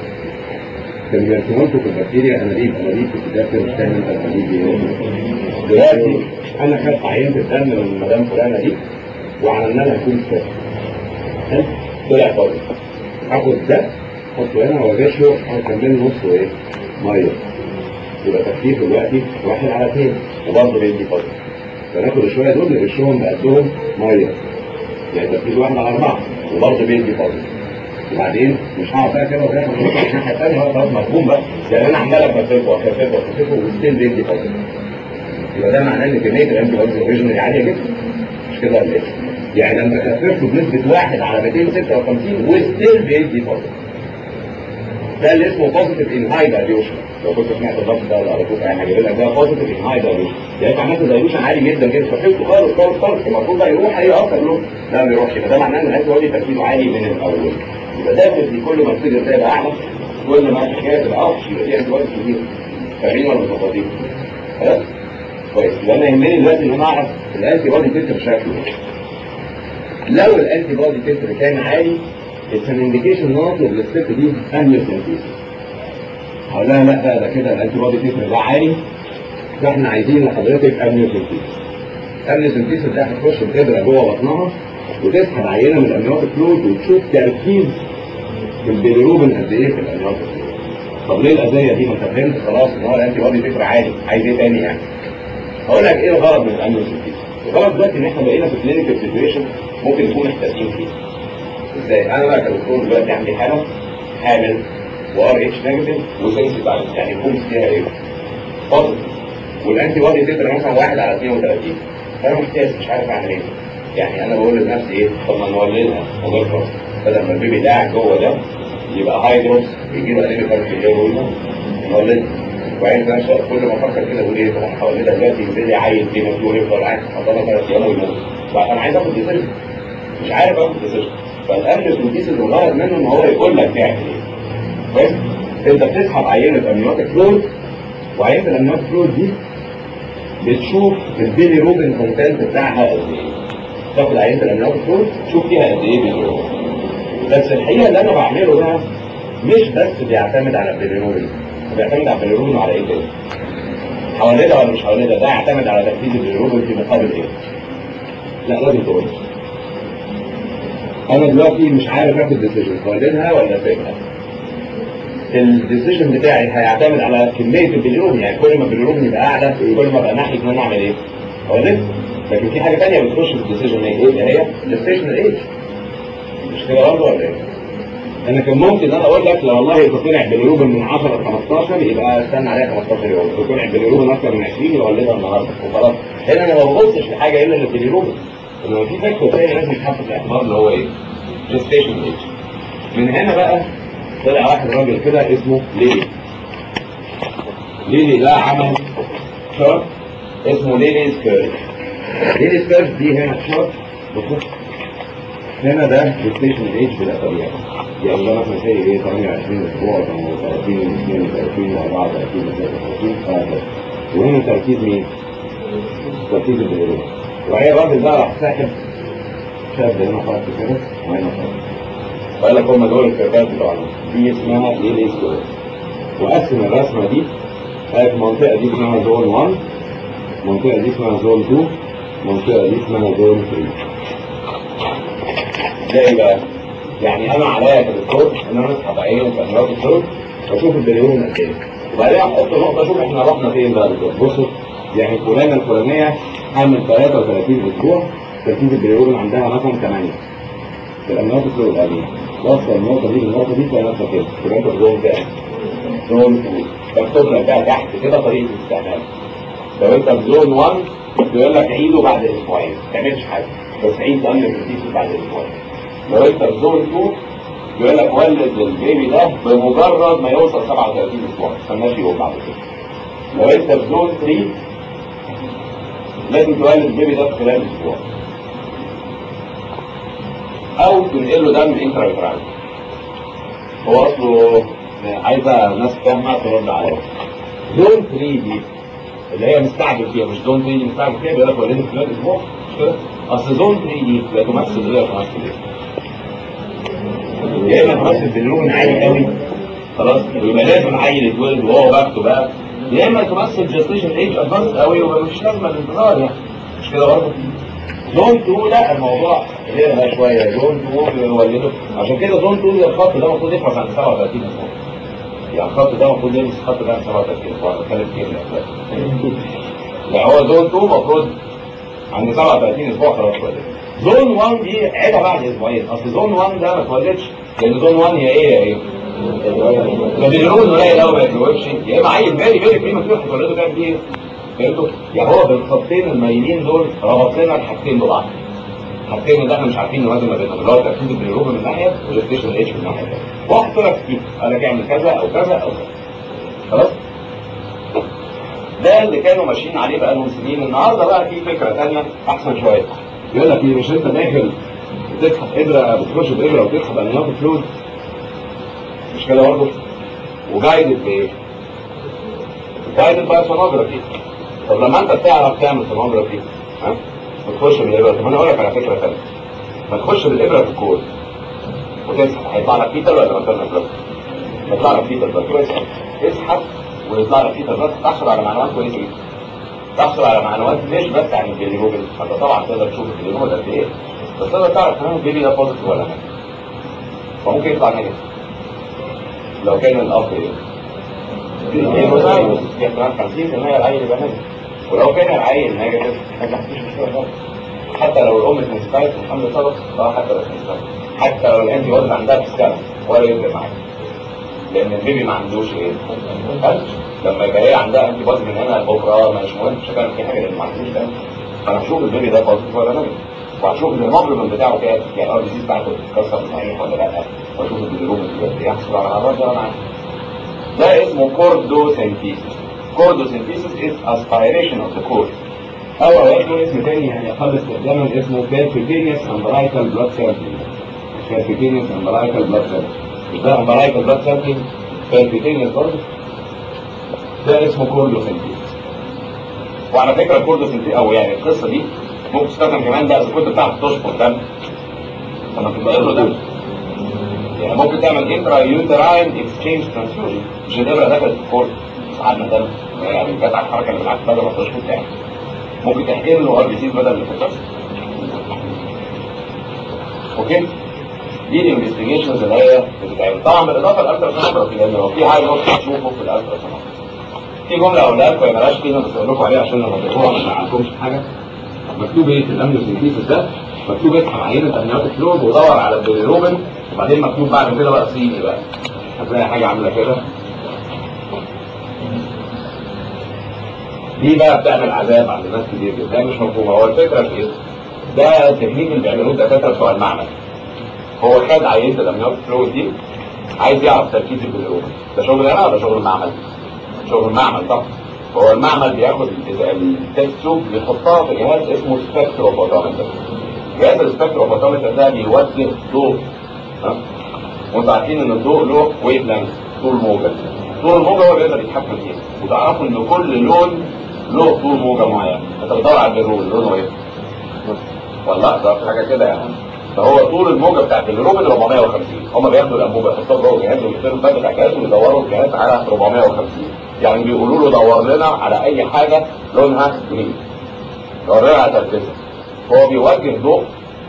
كان بيرسموا لكم في البكتيريا انابيب انابيب في الكتاب كده مش فاهم انت الانابيب دي ايه دلوقتي انا خدت عينه الدم من مدام فلانه دي وعملنا لها كل كده حلو طلع فاضي اخد ده احطه هنا واجشه هكمل نصه ايه؟ ميه يبقى تخفيف دلوقتي واحد على اثنين وبرضه بيدي فاضي فناخد الشويه دول نرشهم بقدهم ميه يعني تركيز واحد على اربعه وبرضه بيدي فاضي وبعدين مش هقعد بقى كده وكده الناحيه الثانيه هو خلاص مفهوم بقى يعني انا عمال اكففه واكففه واكففه وستيل بيدي فاضي يبقى ده معناه ان كميه الانتي بوديز اوريجينالي عاليه جدا مش كده ولا ايه؟ يعني لما خففته بنسبه 1 على 256 وستيل بيدي فاضي ده اللي اسمه بوزيتيف ان هاي دايليوشن لو كنت سمعت اللفظ ده ولا قريته في اي حاجه يقول لك ده بوزيتيف ان هاي دايليوشن يعني انت عملت دايليوشن عالي جدا جدا فخفته خالص خالص خالص المفروض بقى يروح ايه اكتر له لا ما يروحش يبقى ده معناه ان الانتي بودي تركيزه عالي من الاول يبقى ده كل ما الفيجر ده يبقى اعلى كل ما الحكايه تبقى اوحش يبقى فيها انتي بودي كتير فاهمين ولا مش مظبوطين؟ خلاص؟ كويس يبقى انا يهمني دلوقتي ان انا اعرف الانتي بودي تتر شكله لو الانتي بودي تتر كان عالي اتس ان انديكيشن ناطر للست دي اميوسنتيز هقول لها لا بقى ده كده الانتي بودي تتر ده عالي فاحنا عايزين لحضرتك اميوسنتيز اميوسنتيز ده هتخش الابره جوه بطنها وتسحب عينه من الامنيوتيك فلويد وتشوف تركيز البيليروبين قد ايه في الامنيوتيك فلويد طب ليه الاذيه دي ما انت فهمت خلاص ان هو الانتي بودي تتر عالي عايز ايه تاني يعني هقول لك ايه الغرض من الاميوسنتيز الغرض دلوقتي ان احنا بقينا في كلينيكال سيتويشن ممكن نكون محتاجين فيه ازاي انا بقى كدكتور دلوقتي عندي حاله حامل وار اتش نيجاتيف وسنسيتايز يعني الكومس فيها ايه؟ فاضل والانتي بودي تتر مثلا 1 على 32 فانا محتاج مش عارف اعمل ايه يعني انا بقول لنفسي ايه طب ما نولدها ونرفض بدل ما البيبي قاعد جوه ده يبقى هاي دروبس يجي له انيمي كارت يقول نولدها وبعدين في نفس الوقت كل ما افكر كده اقول ايه طب انا هولدها دلوقتي ينزل لي عيل دي مجنون يفضل قاعد في الحضانه ثلاث ايام ويموت فانا عايز اخد ديسيجن مش عارف اخد ديسيجن فالامنيوتروبيسيس الغرض منه ان هو يقول لك تعمل ايه كويس انت بتسحب عينه امنيوتيك فلويد وعينه الامنيوتيك فلويد دي بتشوف البيلي روبن كونتنت بتاعها قد ايه تاخد عينه الامنيوتيك فلويد تشوف فيها قد ايه بيلي روبن بس الحقيقه اللي انا بعمله بقى مش بس بيعتمد على البيلي روبن بيعتمد على البيلي روبن وعلى ايه تاني حوالينا ولا مش حوالينا ده يعتمد على تركيز البيلي روبن في مقابل ايه لا لازم تقول انا دلوقتي مش عارف اخد ديسيجن والدها ولا سيبها الديسيجن بتاعي هيعتمد على كميه البليروبين يعني كل ما البليروبين يبقى اعلى كل ما ابقى ناحيه ان انا اعمل ايه؟ اولد لكن في حاجه ثانيه بتخش في الديسيجن ايه؟ اللي هي الستيشن ايج مش كده برضه ولا ايه؟ انا كان ممكن انا اقول لك لو والله تطلع بليروبين من 10 ل 15 يبقى استنى عليها 15 يوم تطلع بليروبين اكثر من 20 يبقى اولدها النهارده وخلاص هنا انا ما ببصش لحاجه الا للبليروبين انما في فاكتور ثاني لازم يتحط في الاعتبار اللي هو ايه؟ جستيشن ايج من هنا بقى طلع واحد راجل كده اسمه ليلي ليلي ده عمل شارت اسمه ليلي سكيرف ليلي سكيرف دي هنا شارت بص هنا ده جستيشن ايج بالاسابيع يعني ده مثلا زي ايه 28 اسبوع 30 32 34 33 وهكذا وهنا تركيز مين؟ تركيز البليروبين وهي الراجل ده راح ساحب شاب هنا خط كده وهنا خط فقال لك هم دول الكيرفات بتوعنا دي اسمها ليلي سكوير وقسم الرسمه دي في المنطقه دي اسمها زون 1 المنطقه دي اسمها زون 2 المنطقه دي اسمها زون 3 ده ايه بقى؟ يعني انا عليا كدكتور ان انا اسحب عينه في امراض الثلج واشوف البليون قد ايه وبعدين احط نقطه اشوف احنا رحنا فين بقى بالظبط بصوا يعني فلانه الفلانيه حامل 33 اسبوع تركيز البليون عندها مثلا 8 في الامراض الثلج القديمه وصل النقطة دي للنقطة دي تلاقي نفسك كده تبقى انت في زون كام؟ زون 2 فاكتب لك بقى تحت كده طريقة الاستعمال لو انت في زون 1 بيقول لك عيده بعد اسبوعين ما تعملش حاجة بس عيد امن التنفيذ بعد اسبوعين لو انت في زون 2 بيقول لك ولد البيبي ده بمجرد ما يوصل 37 اسبوع ما تستناش يوم بعد كده لو انت في زون 3 لازم تولد البيبي ده في خلال اسبوع او تنقل له دم انترا هو اصله عايزه ناس فاهمه ترد عليه زون 3 دي اللي هي مستعجل فيها مش زون 3 دي مستعجل فيها بيقول لك وليد في خلال اسبوع مش كده؟ اصل زون 3 دي لا تمثل ايه ولا تمثل ايه؟ يا اما تمثل باللون عالي قوي خلاص ويبقى لازم العيل يتولد وهو باخده بقى يا اما تمثل جستيشن ايج ادفانس قوي ومفيش لازمه للانتظار يعني مش كده برضه؟ زون 2 لا الموضوع غيرها شويه زون 2 بيولده عشان كده زون 2 الخط ده المفروض يخلص عند 37 اسبوع يعني الخط ده المفروض يلمس الخط ده عند 37 اسبوع انا بتكلم كتير لا هو زون 2 المفروض عند 37 اسبوع خلاص ولد زون 1 دي عيبها بعد اسبوعين اصل زون 1 ده ما اتولدش لان زون 1 هي ايه يا ايه؟ ده بيقولوا قليل قوي ما يتجاوبش يا اما عيل بالي بالي فيه مفتوح هتولده تعمل فيه ايه؟ فهمتوا؟ يعني هو بالخطين المايلين دول ربط لنا الحاجتين ببعض. الحاجتين اللي احنا مش عارفين نوازن ما بينهم اللي هو تركيز البيروبين من ناحيه والستيشن اتش من ناحيه ثانيه. واحد طلع فيه قال لك اعمل كذا او كذا او كذا. خلاص؟ ده اللي كانوا ماشيين عليه بقالهم سنين النهارده بقى في فكره ثانيه احسن شويه. يقول لك ايه مش انت داخل بتسحب ابره بتخش بابره وتسحب انواع فلويد مش كده برضه؟ وجايدد بايه؟ جايدد بقى سونوجرافي طب لما انت بتعرف تعمل سونوجرافي ها بتخش بالابره طب انا اقول لك على فكره ثانيه ما تخش بالابره في الكود وتسحب هيطلع لك فيتر ولا مكان بلس يطلع لك فيتر بس كويس اسحب ويطلع لك فيتر بس تحصل على معلومات كويسه جدا تحصل على معلومات مش بس عن البيليروبين انت طبعا تقدر تشوف البيليروبين قد ايه بس تقدر تعرف كمان البيبي ده بوزيتيف ولا لا فممكن يطلع نيجاتيف لو كان الاب ايه احتمال 50 ان هي العيل يبقى نيجاتيف ولو كان العيل نيجاتيف ما فيش مشكله خالص حتى لو الام سنسيتايز الحمل سبق اه حتى لو سنسيتايز حتى لو الانتي بودي عندها في السنه ولا يفرق معاك لان البيبي ما عندوش ايه قلب لما يبقى هي عندها انتي بودي من هنا لبكره مش مهم مش هتعمل في حاجه لان ما عندوش قلب فانا هشوف البيبي ده بوزيتيف ولا نيجاتيف وهشوف الهيموجلوبين بتاعه كام يعني الار بي سي بتاعته بتتكسر صحيح ولا لا واشوف البيليروبين بيحصل على العرض ده انا ده اسمه كوردوسينثيسيس كوردوسينثيسيس is aspiration of the cord او اوقات له اسم تاني يعني اقل استخداما اسمه percutaneous umbilical blood sampling percutaneous umbilical blood sampling ده umbilical blood sampling percutaneous برضه ده اسمه كوردوسنتيز وعلى فكره الكوردوسنتيز او يعني القصه دي ممكن تستخدم كمان بقى اذا كنت بتعرف تشفط دم لما تبقى له دم يعني ممكن تعمل انترا يوتراين اكسشينج ترانسفيوجن مش الابره دخلت في الكورد ساعدنا دم يعني جت على الحركه اللي بالعكس بدل ما تشفط يعني ممكن تحقن له ار بي سي بدل اللي في اوكي دي الانفستيجيشنز اللي هي بتتعمل طبعا بالاضافه للالتراسونوجرافي لان لو في حاجه ممكن تشوفه في الالتراسونوجرافي في جمله اقولها لكم يا مالهاش قيمه بس اقول لكم عليها عشان لما تقروها ما تعلمكمش حاجه مكتوب ايه في الامنيوسنتيسيس ده مكتوب اسحب عينه امنيوتيك فلويد ودور على البيليروبين وبعدين مكتوب بعد كده بقى صيني بقى هتلاقي حاجه عامله كده دي بقى بتعمل عذاب عند ناس كتير جدا ده مش مفهوم هو الفكره في ايه؟ ده تكنيك اللي بيعملوه الدكاتره بتوع المعمل هو خد عينه الامنيوتيك فلويد دي عايز يعرف تركيز البيليروبين ده شغل انا ولا شغل المعمل؟ شغل المعمل طبعا هو المعمل بياخد التيست تيوب بيحطها في جهاز اسمه سبكتروفوتومتر جهاز السبكتروفوتومتر ده بيوجه ضوء وانتوا عارفين ان الضوء له ويف لانس طول موجه طول الموجه هو بيقدر يتحكم فيها وتعرفوا ان كل لون له طول موجه معين انت بتدور على البيرول لونه ايه؟ والله ده حاجه كده يعني فهو طول الموجه بتاعت الروبن 450 هم بياخدوا الانبوبه يحطوها جوه الجهاز ويقفلوا الباب بتاع الجهاز ويدوروا الجهاز على 450 يعني بيقولوا له دور لنا على اي حاجه لونها جرين دور لنا على تركيزها هو بيوجه ضوء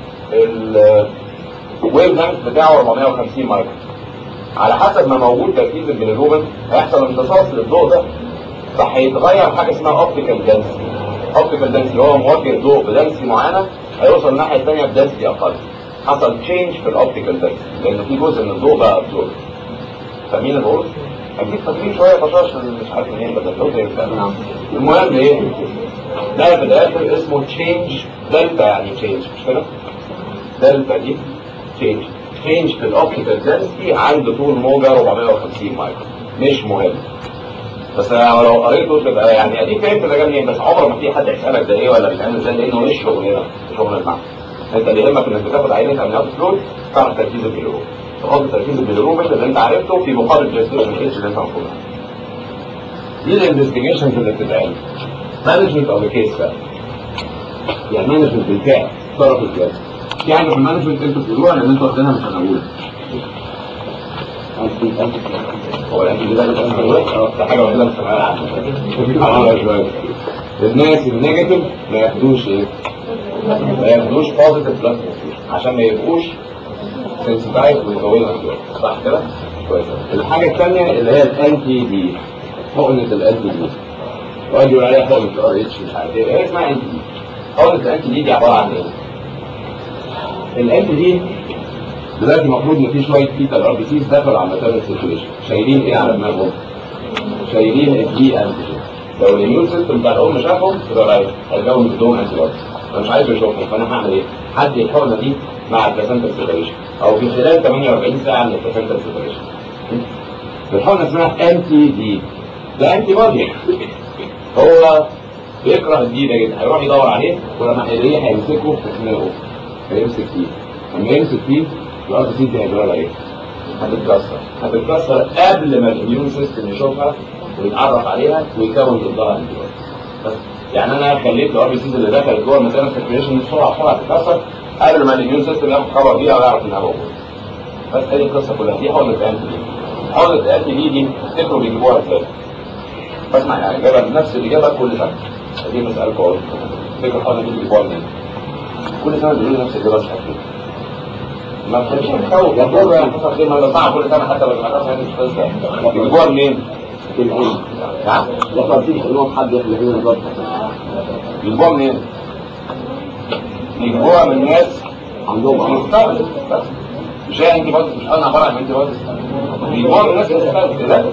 الويف لانث بتاعه 450 مايكرو على حسب ما موجود تركيز البيليروبين هيحصل امتصاص للضوء ده فهيتغير حاجه اسمها اوبتيكال دنسي اوبتيكال دنسي هو موجه ضوء بدنسي معينه هيوصل الناحيه الثانيه بدنسي اقل حصل تشينج في الاوبتيكال دنسي لان في جزء من الضوء بقى ابزورب فاهمين اللي اكيد فاكرين شويه طشاش مش عارف منين بدل لو المهم ايه ده في الاخر اسمه تشينج دلتا يعني تشينج مش كده دلتا دي تشينج تشينج في الاوبتيكال دنسي عند طول موجه 450 مايكرو مش مهم بس لو قريته تبقى يعني اديك فهمت ده جاي منين بس عمر ما في حد يسالك ده ايه ولا بيتعمل ازاي لانه مش شغلنا شغل المعمل انت اللي يهمك انك بتاخد عينه امنيات فلويد تعرف تركيز البيليروبين تحط تركيز البيليروبين اللي انت عرفته في مقابل جاستيشن اتش اللي انت المفروض دي الانفستيجيشنز اللي بتتعمل مانجمنت اوف كيس بقى يعني مانجمنت بالفعل طرف الجهاز في حاجه في المانجمنت انتوا بتقولوها لان انتوا واخدينها مش هنقولها هو الانتي ده ده حاجه واحده مش هنقولها الناس النيجاتيف ما ياخدوش ايه؟ ما ياخدوش بوزيتيف بلاد عشان ما يبقوش سنسيتايز ويطولوا صح كده؟ كويس الحاجه الثانيه اللي هي الانتي دي حقنه الانتي دي وقال يقول عليها حقنه الار اتش مش عارف ايه هي اسمها انتي دي حقنه الانتي دي دي عباره عن ايه؟ الانتي دي دلوقتي المفروض ان في شويه فيتال ار بي سيز دخلوا على الماتيريال سيركيوليشن شايلين ايه على دماغهم؟ شايلين الدي انتيجين لو الاميون سيستم بتاع الام شافهم يبقى رايح هيكون بدون انتي بودي انا مش عايز اشوفهم فانا هعمل ايه؟ هدي الحقنه دي مع البلاسنتا سيبريشن او في خلال 48 ساعه من البلاسنتا سيبريشن الحقنه اسمها انتي دي ده انتي بودي هو بيكره الدي ده جدا هيروح يدور عليه ولما هيلاقيه هيمسكه في خناقه هيمسك فيه لما يمسك فيه الارض سي دي هيجرى ايه؟ هتتكسر هتتكسر قبل ما الاميون سيستم يشوفها ويتعرف عليها ويكون ضدها انتي بس يعني انا خليت الار بي سيز اللي دخلت جوه المثانه سيركيوليشن بسرعه بسرعه تتكسر قبل ما الاميون سيستم ياخد خبر بيها ويعرف انها موجوده بس هي القصه كلها دي حقنه الانتي دي حقنه الانتي دي دي تفتكروا بيجيبوها ازاي؟ بسمع يعني اجابه نفس الاجابه كل سنه دي بسالكم اهو تفتكروا الحقنه دي بيجيبوها منين؟ كل سنه بيقولوا نفس الاجابه مش عارفين ما تخليش تخوف يا دكتور يعني حصل خير ما بسمعها كل سنه حتى لو ما تعرفش يعني مش قصه بيجيبوها منين؟ نعم؟ لما تيجي تقول لهم حد يحلف لنا بالظبط بيجيبوها منين؟ بيجيبوها من ناس عندهم مستقبل بس مش هي انت بس مش انا عباره عن انت بس بيجيبوها من ناس مستقبل لا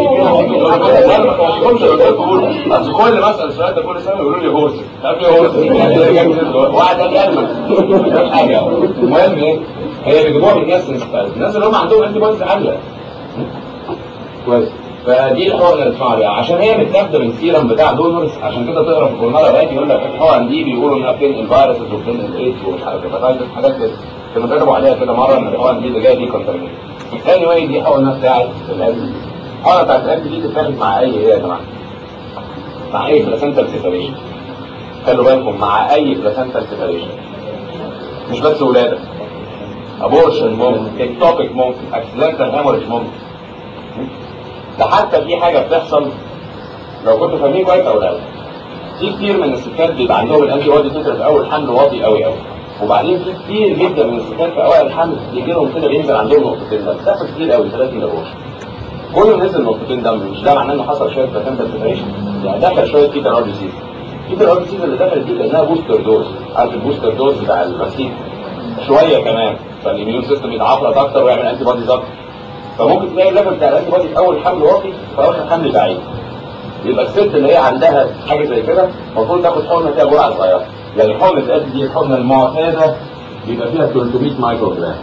لا ما توصلهمش اصل كل ما اسال السؤال ده كل سنه يقولوا لي هورس تعرف ايه هورس واحد قال لي المك مش حاجه المهم ايه هي بيجيبوها من ناس مستقبل الناس اللي هم عندهم انتي بوديز عاليه كويس فدي الحقن اللي اسمها بقى عشان هي متاخده من سيرم بتاع دونرز عشان كده تقرا في الجورنال اوقات يقول لك الحقن دي بيقولوا انها بتنقل فيروسز وبتنقل الايدز ومش عارف هيباتايتس حاجات كده كانوا كتبوا عليها كده مره ان الحقن دي اللي جايه دي كونتامينيت ثاني واي دي حقنه بتاعت القلب دي الحقنه بتاعت القلب دي تتاخد مع اي ايه يا جماعه؟ مع اي بلاسنتال سيبريشن خلوا بالكم مع اي بلاسنتال سيبريشن مش بس ولاده ابورشن ممكن اكتوبيك ممكن اكسيدنتال هيموريج ممكن ده حتى في حاجه بتحصل لو كنتوا فاهمين كويس او لا في كتير من الستات بيبقى عندهم الانتي بودي تتر في اول حمل واطي قوي قوي وبعدين في كتير جدا من الستات في اوائل الحمل بيجي لهم كده بينزل عندهم نقطتين دم بتحصل كتير قوي ثلاث من الروش كل ما نزل نقطتين دم مش ده معناه انه حصل شويه بلاسنتا سيبريشن يعني دخل شويه كيتا ار بي سي كيتا ار بي سي اللي دخلت دي كانها بوستر دوز عارف البوستر دوز بتاع الفاكسين شويه كمان فالاميون سيستم يتعفرط اكتر ويعمل انتي بوديز اكتر فممكن تلاقي الليفل بتاع الانتي بودي في اول حمل واطي في اخر حمل بعيد يبقى الست اللي هي عندها حاجه زي كده المفروض تاخد حقنه فيها جرعه صغيره يعني حقنه القلب دي الحقنه المعتاده بيبقى فيها 300 مايكرو جرام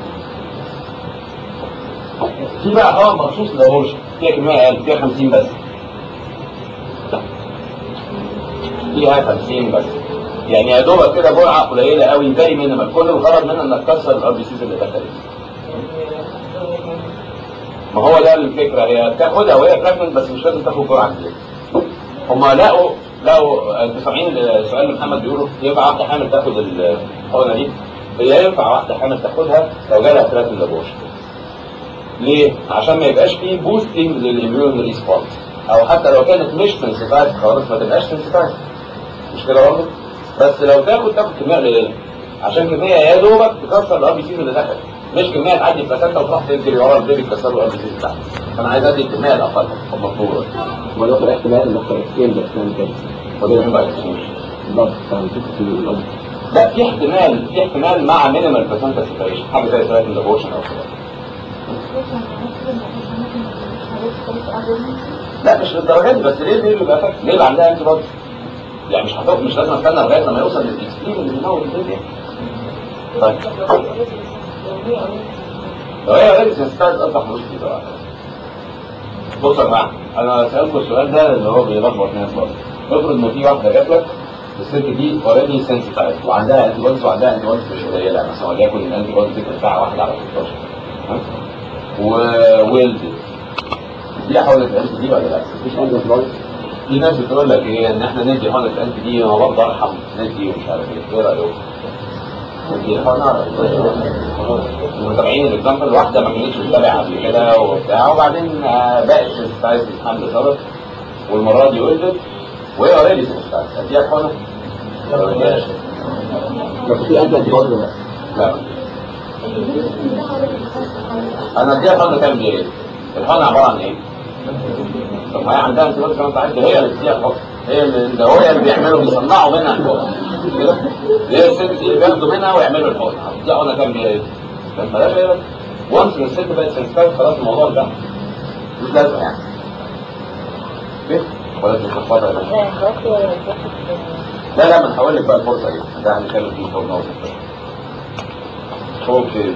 في بقى حقن مخصوص للابورشن فيها كميه اقل فيها 50 بس فيها 50 بس يعني يا دوبك كده جرعه قليله قوي زي مينيمال كل الغرض منها انك تكسر الار بي سيز اللي دخلت ما هو ده الفكره هي تاخدها وهي براجننت بس مش لازم تاخد جرعه كبيره هم لقوا لقوا انتوا سامعين السؤال اللي محمد بيقوله ينفع واحده حامل تاخد الحقنه دي؟ هي ينفع واحده حامل تاخدها لو جالها ثلاث لابورشن ليه؟ عشان ما يبقاش فيه بوستنج للاميون ريسبونس او حتى لو كانت مش سنسيتايز خالص ما تبقاش سنسيتايز مش كده برضه؟ بس لو تاخد تاخد كميه قليله عشان كميه يا دوبك تكسر الار بي سيز اللي دخلت مش كميه تعدي البلاسنتا وتروح تجري ورا البيبي تكسر له الار بي سيز بتاعته فانا عايز ادي الكميه الاقل المطلوبه ولو في احتمال انك تركين بس كان كده وده ما يحصلش بالظبط كان فكرة الأرض لا في احتمال في احتمال مع مينيمال بلاسنتا سيبريشن حاجه زي ثلاث ابورشن او كده لا مش للدرجه دي بس ليه ليه بيبقى فاكر ليه اللي عندها انتي بودي يعني مش هتقف مش لازم استنى لغايه لما يوصل للاكستريم اللي بيموت البيبي طيب لو هي اوريدي سنسيتايز اصبح ملوش في بقى بصوا يا جماعه انا سالكم السؤال ده اللي هو بيلخبط ناس برضه افرض ان في واحده جات لك الست دي اوريدي سنسيتايز وعندها انتي بوديز وعندها انتي بوديز مش قليله مثلا وليكن الانتي بوديز دي بتاع واحد على 16 ها؟ وولدت دي حاولت الانتي دي ولا لا؟ مفيش أرض خالص في ناس بتقول لك ايه ان احنا ندي حقنه الانتي دي انا برضه ارحم ندي ومش عارف ايه ايه رايك؟ ندي حقنه المتابعين الاكزامبل واحده ما كانتش متابعه قبل كده وبتاع وبعدين آه، بقت سنسيتايز الحمل ظبط والمره دي ولدت وهي اوريدي سنسيتايز اديها حقنه؟ ولا ما اديهاش؟ بس في أرض خالص ولا لا انا اديها حقنه تعمل بيها ايه؟ الحقنه عباره عن ايه؟ طب ما هي عندها انت بس كمان عارف هي اللي بتديها الحقنه هي اللي ده هو اللي بيعملوا بيصنعوا منها الحقنه كده هي الست دي اللي بياخدوا منها ويعملوا الحقنه هتديها حقنه تعمل بيها ايه؟ فاهم بلاش ايه بس وانس ان الست بقت سنسيتايز خلاص الموضوع انتهى مش لازم يعني كده ولا تتخبط يا باشا لا لا ما انا هقول لك بقى الفرصه دي ده هنتكلم فيه فوق نقطه اوكي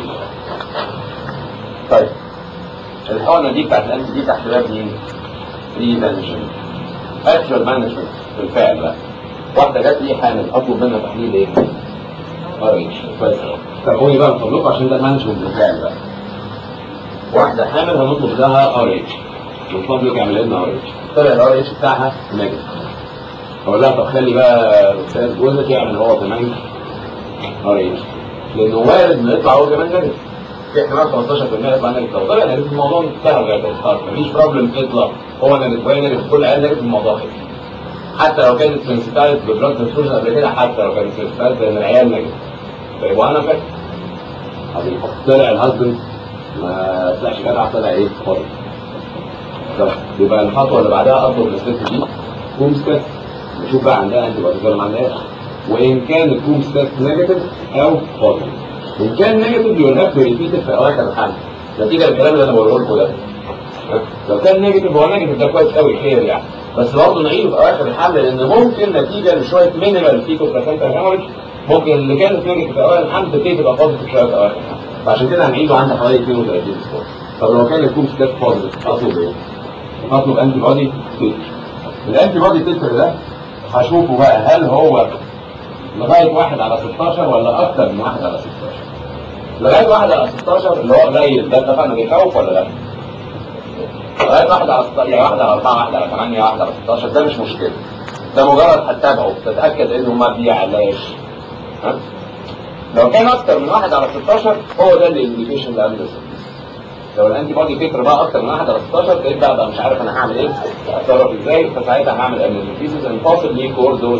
طيب الحقنه دي بتاعت الانتي دي تحت باب مين؟ بريفنشن اكشوال مانجمنت بالفعل بقى واحده جت لي حامل اطلب منها تحليل ايه؟ ار اتش كويس تابعوني بقى من فضلكم عشان ده مانجمنت بالفعل بقى واحده حامل هنطلب لها ار اتش من فضلك اعمل لنا ار اتش طلع الار اتش بتاعها نيجاتيف اقول لها طب خلي بقى استاذ جوزك يعمل هو كمان ار اتش لانه وارد انه يطلع هو كمان نيجاتيف في احتمال 15% يطلع نيجاتيف لو طلع نيجاتيف الموضوع انتهى لغايه خلاص مفيش بروبلم اطلاق هو نيجاتيف وهي نيجاتيف كل عيال نيجاتيف الموضوع خلص حتى لو كانت سنسيتايز ببلاد ترانسفيوجن قبل كده حتى لو كانت سنسيتايز لان العيال نيجاتيف طيب وانا فاكر عظيم طلع الهازبند ما طلعش جدع طلع ايه خالص طب يبقى الخطوه اللي بعدها اطلب للست دي كوم ستات نشوف بقى عندها انتي بوديز ولا ما عندهاش وان كان الكوم ستات نيجاتيف او بوزيتيف ان كان نيجاتيف يو هاف تو ريبيت في اواخر الحمل نتيجه للكلام اللي انا بقوله لكم ده لو كان نيجاتيف هو نيجاتيف ده كويس قوي خير يعني بس برضه نعيده في اواخر الحمل لان ممكن نتيجه لشويه مينيمال فيتو بلاسنتا هيموريج ممكن اللي كانت نيجاتيف في اوائل الحمل تبتدي تبقى بوزيتيف شويه في اواخر الحمل فعشان كده هنعيده عند حوالي 32 اسبوع طب لو كان الكوم ستات بوزيتيف اطلب ايه؟ هطلب انتي بودي تتر الانتي بودي تتر ده هشوفه بقى هل هو لغايه واحد على 16 ولا اكتر من واحد على 16 لغايه واحد على 16 اللي هو قليل ده اتفقنا بيخوف ولا لا؟ لغايه واحد على 16 يعني واحد على 4 واحد على 8 واحد على 16 ده مش مشكله ده مجرد هتتابعه تتاكد انه ما بيعلاش ها؟ لو كان اكتر من واحد على 16 هو ده الانديكيشن اللي قبل لو الانتي بودي فكر بقى اكتر من واحد على 16 تبقى بقى, بقى مش عارف انا هعمل ايه اتصرف ازاي فساعتها هعمل اميلوفيسيس ان possibly كور دوز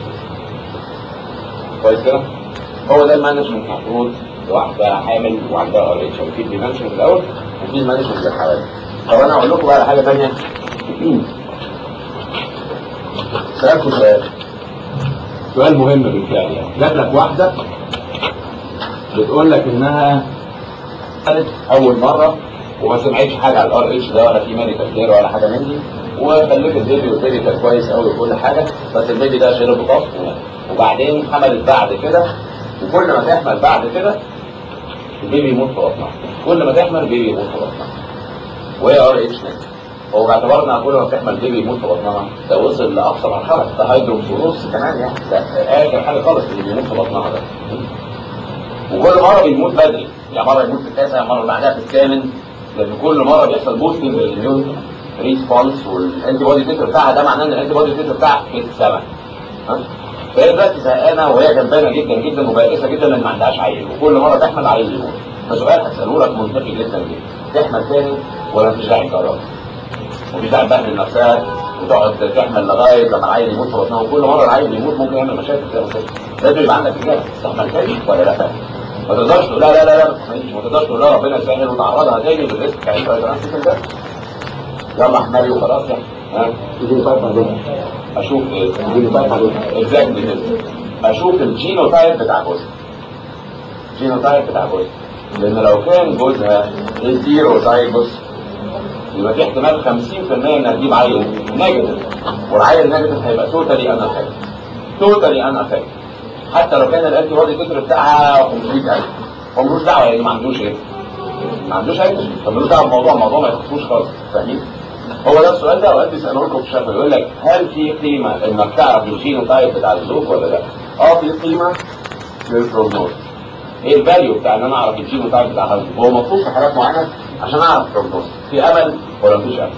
كويس كده هو ده المانجمنت المفروض لواحده حامل وعندها ار اتش في المانجمنت الاول وفي المانجمنت للحوامل طب انا اقول لكم بقى على حاجه ثانيه سالكم سؤال سؤال مهم بالفعل يعني جات لك واحده بتقول لك انها خدت اول مره وما سمعتش حاجه على الار اتش ده ولا في ميديكال كير ولا حاجه من دي وخلفت بيبي والبيبي كان كويس قوي وكل حاجه بس البيبي ده شرب طف وبعدين حملت بعد كده وكل ما تحمل بعد كده البيبي يموت في بطنها كل ما تحمل البيبي يموت في بطنها وهي ار اتش نيجاتيف هو باعتبارنا كل ما بتحمل بيبي يموت في بطنها ده وصل لاقصى مرحله ده هيدروكسوروس كمان يعني ده اخر حاجه خالص اللي بيموت في بطنها ده وكل مره بيموت بدري يعني مره يموت في التاسع مره بعدها في الثامن لان كل مره بيحصل بوستنج للميون ريسبونس والانتي بودي تيتر بتاعها ده معناه ان الانتي بودي تيتر بتاعها في السماء فهي دلوقتي زهقانه وهي جنبانه جدا جدا وبائسه جدا ان ما عندهاش عيل وكل مره تحمل عيل يموت فسؤال هساله لك منطقي جدا جدا تحمل تاني ولا مفيش داعي تجرب؟ مفيش داعي تبهدل نفسها وتقعد تحمل لغايه لما العيل يموت في بطنها وكل مره العيل يموت ممكن يعمل مشاكل زي ما لازم يبقى عندك اجابه تحمل تاني ولا لا؟ ما تقدرش تقول لا لا لا لا ما تحملش ما تقدرش تقول لا ربنا يسهل وتعرضها تاني للريسك بتاع الانترنت ده يلا احملي وخلاص يعني ها يجي فرق بعدين اشوف ايه يجي فرق بعدين اكزاكتلي كده اشوف الجينوتايب بتاع جوزها الجينوتايب بتاع جوزها لان لو كان جوزها الزيروزايجوس يبقى في احتمال 50% انها تجيب عيل نيجاتيف والعيل النيجاتيف هيبقى توتالي انا افكت توتالي انا افكت حتى لو كان الانتي بودي تتر بتاعها 500000 هو ملوش دعوه يعني ما عندوش ايه ما عندوش اي فملوش دعوه بالموضوع الموضوع ما يخصوش خالص فاهمين هو ده السؤال ده اوقات بيسالوه لكم في الشفا يقول لك هل في قيمه انك تعرف الجينوتايب بتاع الزوج ولا لا؟ اه في قيمه للبروجنوز ايه الفاليو بتاع ان انا اعرف الجينوتايب بتاع الزوج هو مطلوب في حالات معينه عشان اعرف البروجنوز في امل ولا مفيش امل؟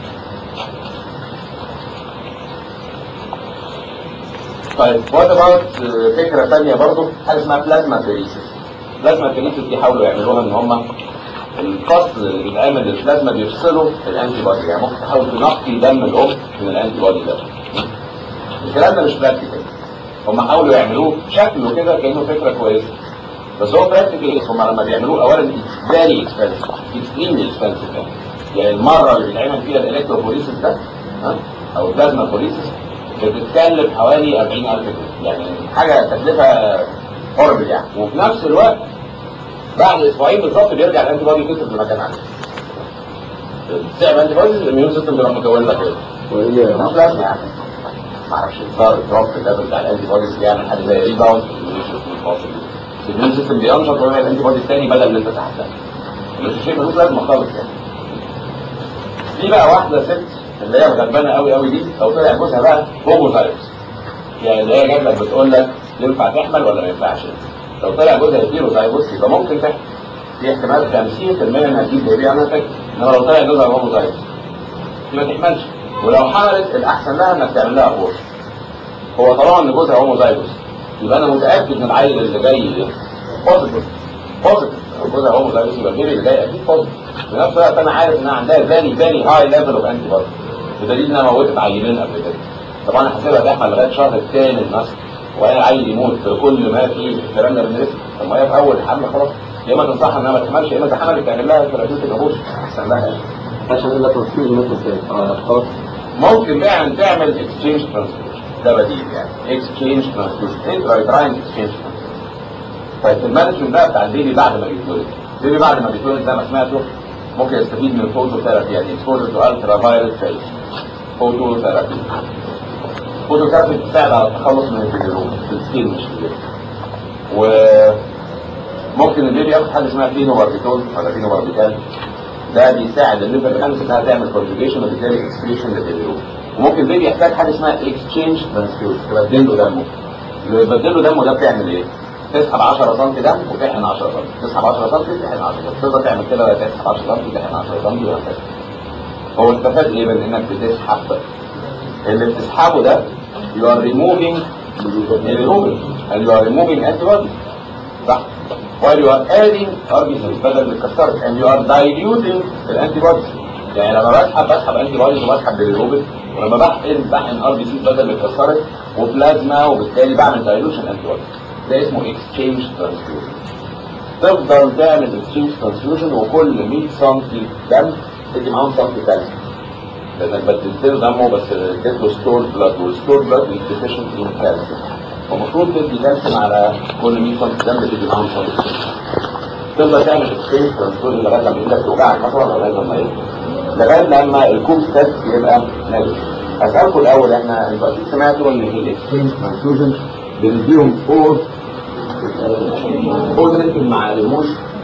طيب وات اباوت فكره ثانيه برضو حاجه اسمها بلازما فيريسيس بلازما فيريسيس دي حاولوا يعملوها ان هم الفصل اللي بيتعمل للبلازما بيفصلوا الانتي بودي يعني ممكن تحاول تنقي دم الام من الانتي بودي ده الكلام ده مش براكتيكال هم حاولوا يعملوه شكله كده كانه فكره كويسه بس هو براكتيكال هم لما بيعملوه اولا فيري اكسبنسيف اكستريملي اكسبنسيف يعني المره اللي بيتعمل فيها الالكتروفوريسيس ده ها او البلازما فوريسيس بتتكلف حوالي 40000 جنيه يعني حاجه تكلفه هوربل يعني وفي نفس الوقت بعد اسبوعين بالظبط بيرجع الانتي بودي تكتب في مكان عندك بتسحب انتي بودي الاميون سيستم بيروح مكون لك ايه؟ وهي مش لازم يعني ما اعرفش الظاهر دروب في الليفل بتاع الانتي بوديز يعمل حاجه زي ريباوند الاميون سيستم بينشط ويعمل الانتي بودي الثاني بدل اللي انت سحبتها مش شيء ملوش لازمه خالص يعني في بقى واحده ست اللي هي غلبانه قوي قوي دي لو طلع جوزها بقى هوموزايتس يعني اللي هي جات لك بتقول لك ينفع تحمل ولا ما ينفعش لو طلع جوزها يديله زايجوس يبقى ممكن تحمل في احتمال 50% انها تجيب بيبي انا فاكر انما لو طلع جوزها هوموزايتس دي ما تحملش ولو حملت الاحسن لها انك تعمل لها ابورشن هو طالما ان جوزها هوموزايجوس يبقى انا متاكد ان العيل اللي جاي بوزيتيف بوزيتيف لو جوزها هوموزايجوس يبقى البيبي اللي جاي اكيد بوزيتيف في نفس الوقت انا عارف انها عندها فيري فيري هاي ليفل اوف انتي بودي بدليل انها موتت عيلين قبل كده طبعا انا حاسبها تحمل لغايه شهر الثامن مثلا وهي العيل يموت بكل ما فيه الكلام ده بندرسه طب ما هي في اول حمل خلاص يا اما تنصحها انها ما تحملش يا اما اذا حملت تعمل لها ثلاثيه ابوش احسن لها يعني. عشان يقول لك تفصيل مثل اشخاص ممكن فعلا تعمل اكسشينج ترانسفيوجن ده بديل يعني اكسشينج ترانسفيوجن انترايتراين اكسشينج طيب المانجمنت بقى بتاع البيبي بعد ما بيتولد البيبي بعد ما بيتولد زي ما سمعته ممكن يستفيد من الفوتو ثيرابي يعني اكسبوجر تو الترا فايولت فيز فوتو ثيرابي فوتو ثيرابي بتساعد على التخلص من الفيديولوم في السكين مش في الجسم وممكن البيبي ياخد حاجه اسمها فينو باربيتول ولا فينو باربيتال ده بيساعد الليفر الانس انها تعمل كونجوجيشن وبالتالي اكسكريشن للبيليروبين وممكن البيبي يحتاج حاجه اسمها اكسشينج ترانسفيوجن تبدل له دمه اللي يبدل له دمه ده بتعمل ايه؟ تسحب 10 سم دم وتحقن 10 سم تسحب 10 سم تحقن 10 سم تقدر تعمل كده ولا تسحب 10 سم تحقن 10 سم وهكذا هو استفاد ايه من انك بتسحب اللي بتسحبه ده you are removing bilirubin and you are removing antibodies صح while you are adding RBCs بدل من كسرت and you are diluting الانتيبوديز يعني لما بسحب بسحب انتيبوديز وبسحب بالروبين ولما بحقن بحقن ار بي سي بدل من كسرت وبلازما وبالتالي بعمل دايلوشن انتيبوديز ده اسمه اكسشينج ترانسفيوجن تفضل تعمل اكسشينج ترانسفيوجن وكل 100 سم دم تدي معاهم سم كالسيوم لانك بدلت له دمه بس اديت له ستور بلاد والستور بلاد از ديفيشنت ان كالسيوم فالمفروض تدي كالسيوم على كل 100 سم دم تدي معاهم سم تفضل تعمل اكسشينج ترانسفيوجن لغايه لما ايدك توجعك مثلا لغايه لما ايه لغايه لما الكوب ستات يبقى ناجح اسالكم الاول احنا انتوا اكيد سمعتوا ان الاكسشينج ترانسفيوجن بنديهم اور اور ممكن مع الريموش